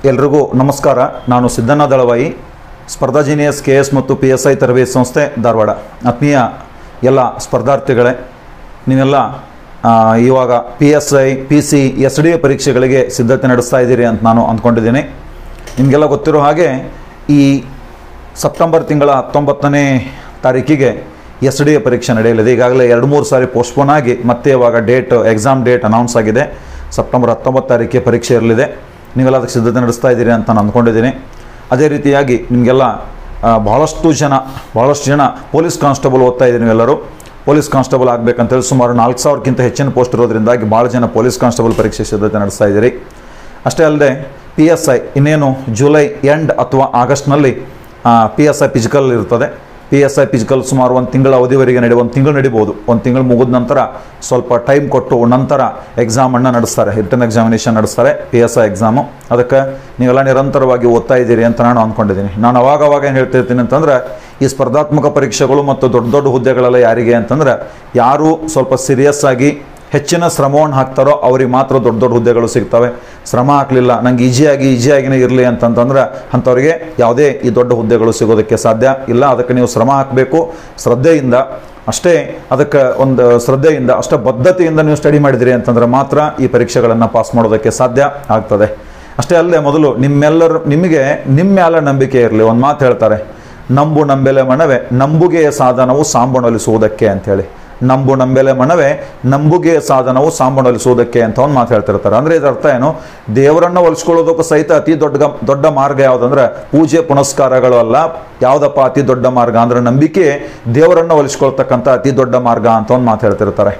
ಎಲ್ರಿಗೂ ನಮಸ್ಕಾರ ನಾನು Siddanna Dalavayi Spardha genius K S ಮತ್ತು ಪಿ ಎಸ್ ಐ ತರಬೇತಿ ಸಂಸ್ಥೆ ಧಾರವಾಡ ಆತ್ಮೀಯ ಎಲ್ಲ ಸ್ಪರ್ಧಾರ್ಥಿಗಳೇ ನೀವೆಲ್ಲ ಆ, ಇವಾಗ P S I P C S D A ಪರೀಕ್ಷೆಗಳಿಗೆ ಸಿದ್ಧತೆ ನಡೆಸ್ತಾ ಇದ್ದೀರಿ ಅಂತ ನಾನು ಅಂದ್ಕೊಂಡಿದ್ದೀನಿ ನಿಮಗೆಲ್ಲ ಗೊತ್ತಿರೋ ಹಾಗೆ ಈ ಸೆಪ್ಟೆಂಬರ್ ತಿಂಗಳ ಹತ್ತೊಂಬತ್ತನೇ ತಾರೀಕಿಗೆ ಎಸ್ ಡಿ ಎ ಪರೀಕ್ಷೆ ನಡೆಯಲಿದೆ ಈಗಾಗಲೇ ಎರಡು ಮೂರು ಸಾರಿ ಪೋಸ್ಟ್ಪೋನ್ ಆಗಿ ಮತ್ತೆ ಇವಾಗ ಡೇಟ್ ಎಕ್ಸಾಮ್ ಡೇಟ್ ಅನೌನ್ಸ್ ಆಗಿದೆ ಸೆಪ್ಟೆಂಬರ್ ಹತ್ತೊಂಬತ್ತು ತಾರೀಕಿಗೆ ಪರೀಕ್ಷೆ ಇರಲಿದೆ ನೀವೆಲ್ಲ ಅದಕ್ಕೆ ಸಿದ್ಧತೆ ನಡೆಸ್ತಾ ಇದ್ದೀರಿ ಅಂತ ನಾನು ಅಂದ್ಕೊಂಡಿದ್ದೀನಿ ಅದೇ ರೀತಿಯಾಗಿ ನಿಮಗೆಲ್ಲ ಆ, ಬಹಳಷ್ಟು ಜನ ಬಹಳಷ್ಟು ಜನ ಪೊಲೀಸ್ ಕಾನ್ಸ್ಟೇಬಲ್ ಓದ್ತಾ ಇದ್ದೀರಿ ನೀವೆಲ್ಲರೂ ಪೊಲೀಸ್ ಕಾನ್ಸ್ಟೇಬಲ್ ಆಗಬೇಕಂತೇಳಿ ಸುಮಾರು ನಾಲ್ಕು ಸಾವಿರಕ್ಕಿಂತ ಹೆಚ್ಚಿನ ಪೋಸ್ಟ್ ಇರೋದ್ರಿಂದಾಗಿ ಭಾಳ ಜನ ಪೊಲೀಸ್ ಕಾನ್ಸ್ಟೇಬಲ್ ಪರೀಕ್ಷೆ ಸಿದ್ಧತೆ ನಡೆಸ್ತಾ ಇದ್ದೀರಿ ಅಷ್ಟೇ ಅಲ್ಲದೆ ಪಿ ಎಸ್ ಐ ಇನ್ನೇನು ಜುಲೈ ಎಂಡ್ ಅಥವಾ ಆಗಸ್ಟ್ನಲ್ಲಿ ಪಿ ಎಸ್ ಐ ಫಿಸಿಕಲ್ ಇರ್ತದೆ ಪಿ ಎಸ್ ಐ ಫಿಸಿಕಲ್ ಸುಮಾರು ಒಂದು ತಿಂಗಳ ಅವಧಿವರೆಗೆ ನಡೆ ಒಂದು ತಿಂಗಳು ನಡಿಬೋದು ಒಂದು ತಿಂಗಳು ಮುಗಿದ ನಂತರ ಸ್ವಲ್ಪ ಟೈಮ್ ಕೊಟ್ಟು ನಂತರ ಎಕ್ಸಾಮನ್ನು ನಡೆಸ್ತಾರೆ ರಿಟರ್ನ್ ಎಕ್ಸಾಮಿನೇಷನ್ ನಡೆಸ್ತಾರೆ ಪಿ ಎಸ್ ಐ ಎಕ್ಸಾಮು ಅದಕ್ಕೆ ನೀವೆಲ್ಲ ನಿರಂತರವಾಗಿ ಓದ್ತಾ ಇದ್ದೀರಿ ಅಂತ ನಾನು ಅಂದ್ಕೊಂಡಿದ್ದೀನಿ ನಾನು ಅವಾಗ ಅವಾಗ ಏನು ಹೇಳ್ತಿರ್ತೀನಿ ಅಂತಂದ್ರೆ ಈ ಸ್ಪರ್ಧಾತ್ಮಕ ಪರೀಕ್ಷೆಗಳು ಮತ್ತು ದೊಡ್ಡ ದೊಡ್ಡ ಹುದ್ದೆಗಳೆಲ್ಲ ಯಾರಿಗೆ ಅಂತಂದ್ರೆ ಯಾರು ಸ್ವಲ್ಪ ಸೀರಿಯಸ್ ಆಗಿ ಹೆಚ್ಚಿನ ಶ್ರಮವನ್ನು ಹಾಕ್ತಾರೋ ಅವ್ರಿಗೆ ಮಾತ್ರ ದೊಡ್ಡ ದೊಡ್ಡ ಹುದ್ದೆಗಳು ಸಿಗ್ತವೆ ಶ್ರಮ ಹಾಕಲಿಲ್ಲ ನಂಗೆ ಈಜಿಯಾಗಿ ಈಜಿಯಾಗಿನೇ ಇರಲಿ ಅಂತಂತಂದ್ರೆ ಅಂಥವ್ರಿಗೆ ಯಾವುದೇ ಈ ದೊಡ್ಡ ಹುದ್ದೆಗಳು ಸಿಗೋದಕ್ಕೆ ಸಾಧ್ಯ ಇಲ್ಲ ಅದಕ್ಕೆ ನೀವು ಶ್ರಮ ಹಾಕಬೇಕು ಶ್ರದ್ಧೆಯಿಂದ ಅಷ್ಟೇ ಅದಕ್ಕೆ ಒಂದು ಶ್ರದ್ಧೆಯಿಂದ ಅಷ್ಟೇ ಬದ್ಧತೆಯಿಂದ ನೀವು ಸ್ಟಡಿ ಮಾಡಿದಿರಿ ಅಂತಂದ್ರೆ ಮಾತ್ರ ಈ ಪರೀಕ್ಷೆಗಳನ್ನು ಪಾಸ್ ಮಾಡೋದಕ್ಕೆ ಸಾಧ್ಯ ಆಗ್ತದೆ ಅಷ್ಟೇ ಅಲ್ಲದೆ ಮೊದಲು ನಿಮ್ಮೆಲ್ಲರ ನಿಮಗೆ ನಿಮ್ಮ ಮ್ಯಾಲ ನಂಬಿಕೆ ಇರಲಿ ಒಂದು ಮಾತು ಹೇಳ್ತಾರೆ ನಂಬು ನಂಬೆಲೆ ಮಣವೆ ನಂಬುಗೆಯ ಸಾಧನವು ಸಾಂಬಣಲಿಸುವುದಕ್ಕೆ ಅಂತೇಳಿ ನಂಬು ನಂಬೆಲೆ ಮಣವೆ ನಂಬುಗೆಯ ಸಾಧನವು ಸಾಂಬಣಲಿಸುವುದಕ್ಕೆ ಅಂತ ಒಂದು ಮಾತು ಹೇಳ್ತಿರ್ತಾರೆ ಅಂದ್ರೆ ಇದರ ಅರ್ಥ ಏನು ದೇವರನ್ನ ಒಲಿಸ್ಕೊಳ್ಳೋದಕ್ಕೂ ಸಹಿತ ಅತಿ ದೊಡ್ಡ ಗ- ದೊಡ್ಡ ಮಾರ್ಗ ಯಾವುದಂದ್ರೆ ಪೂಜೆ ಪುನಸ್ಕಾರಗಳು ಅಲ್ಲ ಯಾವುದಪ್ಪ ಅತಿ ದೊಡ್ಡ ಮಾರ್ಗ ಅಂದ್ರೆ ನಂಬಿಕೆ ದೇವರನ್ನ ಒಲಿಸ್ಕೊಳ್ತಕ್ಕಂಥ ಅತಿ ದೊಡ್ಡ ಮಾರ್ಗ ಅಂತ ಒಂದು ಮಾತು ಹೇಳ್ತಿರ್ತಾರೆ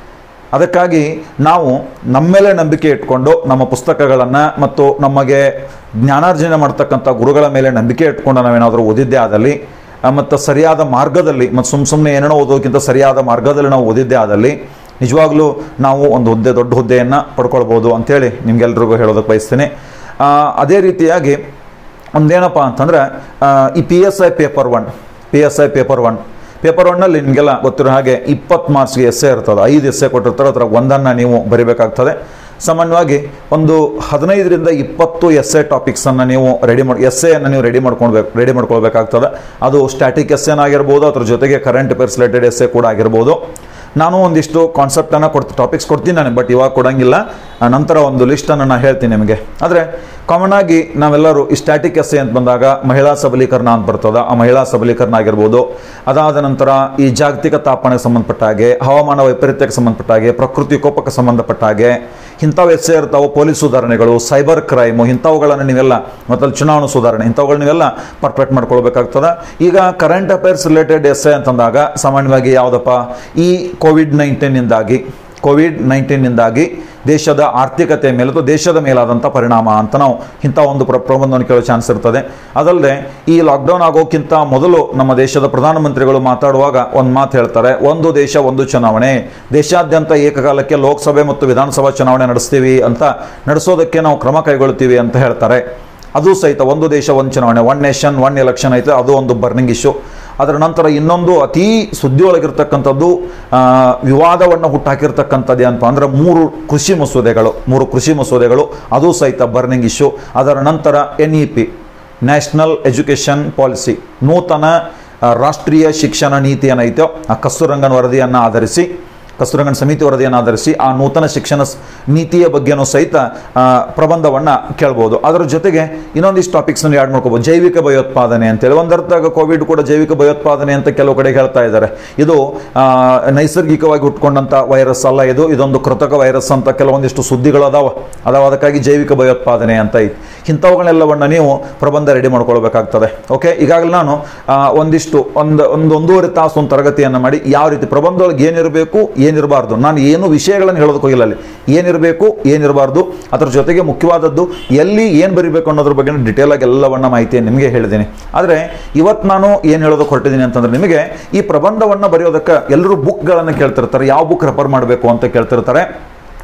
ಅದಕ್ಕಾಗಿ ನಾವು ನಮ್ಮ ಮೇಲೆ ನಂಬಿಕೆ ಇಟ್ಕೊಂಡು ನಮ್ಮ ಪುಸ್ತಕಗಳನ್ನು ಮತ್ತು ನಮಗೆ ಜ್ಞಾನಾರ್ಜನೆ ಮಾಡ್ತಕ್ಕಂಥ ಗುರುಗಳ ಮೇಲೆ ನಂಬಿಕೆ ಇಟ್ಕೊಂಡು ನಾವೇನಾದರೂ ಓದಿದ್ದೇ ಆದಲ್ಲಿ ಆ, ಮತ್ತು ಸರಿಯಾದ ಮಾರ್ಗದಲ್ಲಿ ಮತ್ತು ಸುಮ್ಮ ಸುಮ್ಮನೆ ಏನೇನೋ ಓದೋದಕ್ಕಿಂತ ಸರಿಯಾದ ಮಾರ್ಗದಲ್ಲಿ ನಾವು ಓದಿದ್ದೇ ಆದಲ್ಲಿ ನಿಜವಾಗ್ಲೂ ನಾವು ಒಂದು ಹುದ್ದೆ ದೊಡ್ಡ ಹುದ್ದೆಯನ್ನು ಪಡ್ಕೊಳ್ಬೋದು ಅಂತೇಳಿ ನಿಮ್ಗೆಲ್ರಿಗೂ ಹೇಳೋದಕ್ಕೆ ಬಯಸ್ತೀನಿ ಆ, ಅದೇ ರೀತಿಯಾಗಿ ಒಂದೇನಪ್ಪ ಅಂತಂದ್ರೆ ಆ, ಈ P S I paper one P S I paper one paper ಒನ್ನಲ್ಲಿ ನಿಮಗೆಲ್ಲ ಗೊತ್ತಿರೋ ಹಾಗೆ ಇಪ್ಪತ್ತು ಮಾರ್ಕ್ಸ್ಗೆ ಎಸ್ಸೆ ಇರ್ತದೆ ಐದು ಎಸ್ಸೆ ಕೊಟ್ಟಿರ್ತಾರೆ ಅದರ ಒಂದನ್ನು ನೀವು ಬರಿಬೇಕಾಗ್ತದೆ ಸಾಮಾನ್ಯವಾಗಿ ಒಂದು ಹದಿನೈದರಿಂದ ಇಪ್ಪತ್ತು ಎಸ್ಸೆ ಟಾಪಿಕ್ಸನ್ನು ನೀವು ರೆಡಿ ಮಾಡಿ ಎಸ್ಸೆಯನ್ನು ನೀವು ರೆಡಿ ಮಾಡ್ಕೊಳ್ಬೇಕು ರೆಡಿ ಮಾಡ್ಕೊಳ್ಬೇಕಾಗ್ತದೆ ಅದು ಸ್ಟ್ಯಾಟಿಕ್ ಎಸ್ಸೆನಾಗಿರ್ಬೋದು ಅದ್ರ ಜೊತೆಗೆ ಕರೆಂಟ್ ಅಫೇರ್ಸ್ ರಿಲೇಟೆಡ್ ಎಸ್ಸೆ ಕೂಡ ಆಗಿರ್ಬೋದು ನಾನು ಒಂದಿಷ್ಟು ಕಾನ್ಸೆಪ್ಟನ್ನು ಕೊಡ್ತೀನಿ ಟಾಪಿಕ್ಸ್ ಕೊಡ್ತೀನಿ ನಾನು ಬಟ್ ಇವಾಗ ಕೊಡಂಗಿಲ್ಲ ಆ, ನಂತರ ಒಂದು ಲಿಸ್ಟನ್ನು ನಾನು ಹೇಳ್ತೀನಿ ನಿಮಗೆ ಆದರೆ ಕಾಮನ್ ಆಗಿ ನಾವೆಲ್ಲರೂ ಈ ಸ್ಟ್ಯಾಟಿಕ್ ಎಸ್ಸೆ ಅಂತ ಬಂದಾಗ ಮಹಿಳಾ ಸಬಲೀಕರಣ ಅಂತ ಬರ್ತದ ಆ ಮಹಿಳಾ ಸಬಲೀಕರಣ ಆಗಿರ್ಬೋದು ಅದಾದ ನಂತರ ಈ ಜಾಗತಿಕ ತಾಪಮಾನಕ್ಕೆ ಸಂಬಂಧಪಟ್ಟ ಹಾಗೆ ಹವಾಮಾನ ವೈಪರೀತ್ಯಕ್ಕೆ ಸಂಬಂಧಪಟ್ಟ ಹಾಗೆ ಪ್ರಕೃತಿ ಕೋಪಕ್ಕೆ ಸಂಬಂಧಪಟ್ಟ ಹಾಗೆ ಇಂಥವು ಎಸ್ಸೆ ಇರ್ತಾವೆ ಪೊಲೀಸ್ ಸುಧಾರಣೆಗಳು ಸೈಬರ್ ಕ್ರೈಮು ಇಂಥವುಗಳನ್ನು ನೀವೆಲ್ಲ ಮತ್ತು ಚುನಾವಣಾ ಸುಧಾರಣೆ ಇಂಥವುಗಳು ನೀವೆಲ್ಲ ಪರ್ಫೆಕ್ಟ್ ಮಾಡ್ಕೊಳ್ಬೇಕಾಗ್ತದೆ ಈಗ ಕರೆಂಟ್ ಅಫೇರ್ಸ್ ರಿಲೇಟೆಡ್ ಎಸ್ಸೆ ಅಂತಂದಾಗ ಸಾಮಾನ್ಯವಾಗಿ ಯಾವುದಪ್ಪ ಈ ಕೋವಿಡ್ ನೈನ್ಟೀನಿಂದಾಗಿ ಕೋವಿಡ್ ನೈನ್ಟೀನಿಂದಾಗಿ ದೇಶದ ಆರ್ಥಿಕತೆ ಮೇಲೆ ಅಥವಾ ದೇಶದ ಮೇಲಾದಂಥ ಪರಿಣಾಮ ಅಂತ ನಾವು ಇಂಥ ಒಂದು ಪ್ರ ಪ್ರಬಂಧವನ್ನು ಕೇಳೋ ಚಾನ್ಸ್ ಇರ್ತದೆ ಅದಲ್ಲದೆ ಈ ಲಾಕ್ಡೌನ್ ಆಗೋಕ್ಕಿಂತ ಮೊದಲು ನಮ್ಮ ದೇಶದ ಪ್ರಧಾನಮಂತ್ರಿಗಳು ಮಾತಾಡುವಾಗ ಒಂದು ಮಾತು ಹೇಳ್ತಾರೆ ಒಂದು ದೇಶ ಒಂದು ಚುನಾವಣೆ ದೇಶಾದ್ಯಂತ ಏಕಕಾಲಕ್ಕೆ ಲೋಕಸಭೆ ಮತ್ತು ವಿಧಾನಸಭಾ ಚುನಾವಣೆ ನಡೆಸ್ತೀವಿ ಅಂತ ನಡೆಸೋದಕ್ಕೆ ನಾವು ಕ್ರಮ ಕೈಗೊಳ್ತೀವಿ ಅಂತ ಹೇಳ್ತಾರೆ ಅದು ಸಹಿತ ಒಂದು ದೇಶ ಒಂದು ಚುನಾವಣೆ ಒನ್ ನೇಷನ್ ಒನ್ ಎಲೆಕ್ಷನ್ ಐತೆ ಅದು ಒಂದು ಬರ್ನಿಂಗ್ ಇಶ್ಯೂ ಅದರ ನಂತರ ಇನ್ನೊಂದು ಅತೀ ಸುದ್ದಿಯೊಳಗಿರ್ತಕ್ಕಂಥದ್ದು ಆ, ವಿವಾದವನ್ನು ಹುಟ್ಟಾಕಿರ್ತಕ್ಕಂಥದ್ದು ಏನಪ್ಪ ಅಂದ್ರೆ ಮೂರು ಕೃಷಿ ಮಸೂದೆಗಳು ಮೂರು ಕೃಷಿ ಮಸೂದೆಗಳು ಅದು ಸಹಿತ ಬರ್ನಿಂಗ್ ಇಶ್ಯೂ ಅದರ ನಂತರ N E P national education policy ನೂತನ ಆ, ರಾಷ್ಟ್ರೀಯ ಶಿಕ್ಷಣ ನೀತಿ ಏನೈತೋ ಆ ಕಸ್ತೂರಂಗನ್ ವರದಿಯನ್ನು ಆಧರಿಸಿ ಕಸ್ತೂರಂಗನ್ ಸಮಿತಿ ವರದಿಯನ್ನು ಆಧರಿಸಿ ಆ ನೂತನ ಶಿಕ್ಷಣ ಸ್- ನೀತಿಯ ಬಗ್ಗೆನೂ ಸಹಿತ ಆ, ಪ್ರಬಂಧವನ್ನ ಕೇಳ್ಬೋದು ಅದರ ಜೊತೆಗೆ ಇನ್ನೊಂದಿಷ್ಟು ಟಾಪಿಕ್ಸ್ನ ಆ್ಯಡ್ ಮಾಡ್ಕೋಬೋದು ಜೈವಿಕ ಭಯೋತ್ಪಾದನೆ ಅಂತೇಳಿ ಒಂದರ್ಥದಾಗ ಕೋವಿಡ್ ಕೂಡ ಜೈವಿಕ ಭಯೋತ್ಪಾದನೆ ಅಂತ ಕೆಲವು ಕಡೆ ಹೇಳ್ತಾ ಇದ್ದಾರೆ ಇದು ಆ, ನೈಸರ್ಗಿಕವಾಗಿ ಹುಟ್ಕೊಂಡಂಥ ವೈರಸ್ ಅಲ್ಲ ಇದು ಇದೊಂದು ಕೃತಕ ವೈರಸ್ ಅಂತ ಕೆಲವೊಂದಿಷ್ಟು ಸುದ್ದಿಗಳು ಅದಾವ ಅದಾವ ಅದಕ್ಕಾಗಿ ಜೈವಿಕ ಭಯೋತ್ಪಾದನೆ ಅಂತ ಐತಿ ಇಂಥವುಗಳೆಲ್ಲವನ್ನ ನೀವು ಪ್ರಬಂಧ ರೆಡಿ ಮಾಡ್ಕೊಳ್ಬೇಕಾಗ್ತದೆ ಓಕೆ ಈಗಾಗಲೇ ನಾನು ಆ, ಒಂದಿಷ್ಟು ಒಂದು ಒಂದು ಒಂದೂವರೆ ತಾಸು ಒಂದು ತರಗತಿಯನ್ನು ಮಾಡಿ ಯಾವ ರೀತಿ ಪ್ರಬಂಧದೊಳಗೆ ಏನಿರಬೇಕು ಏನಿರಬಾರ್ದು ನಾನು ಏನು ವಿಷಯಗಳನ್ನು ಹೇಳೋದಕ್ಕೆ ಹೋಗಿಲ್ಲ ಅಲ್ಲಿ ಏನಿರಬೇಕು ಏನಿರಬಾರ್ದು ಅದರ ಜೊತೆಗೆ ಮುಖ್ಯವಾದದ್ದು ಎಲ್ಲಿ ಏನು ಬರಿಬೇಕು ಅನ್ನೋದ್ರ ಬಗ್ಗೆ ಡಿಟೇಲ್ ಆಗಿ ಎಲ್ಲವನ್ನ ಮಾಹಿತಿಯನ್ನು ನಿಮಗೆ ಹೇಳಿದ್ದೀನಿ ಆದರೆ ಇವತ್ತು ನಾನು ಏನು ಹೇಳೋದಕ್ಕೆ ಹೊರಟಿದ್ದೀನಿ ಅಂತಂದ್ರೆ ನಿಮಗೆ ಈ ಪ್ರಬಂಧವನ್ನು ಬರೆಯೋದಕ್ಕೆ ಎಲ್ಲರೂ ಬುಕ್ಗಳನ್ನು ಕೇಳ್ತಿರ್ತಾರೆ ಯಾವ ಬುಕ್ ರೆಫರ್ ಮಾಡಬೇಕು ಅಂತ ಕೇಳ್ತಿರ್ತಾರೆ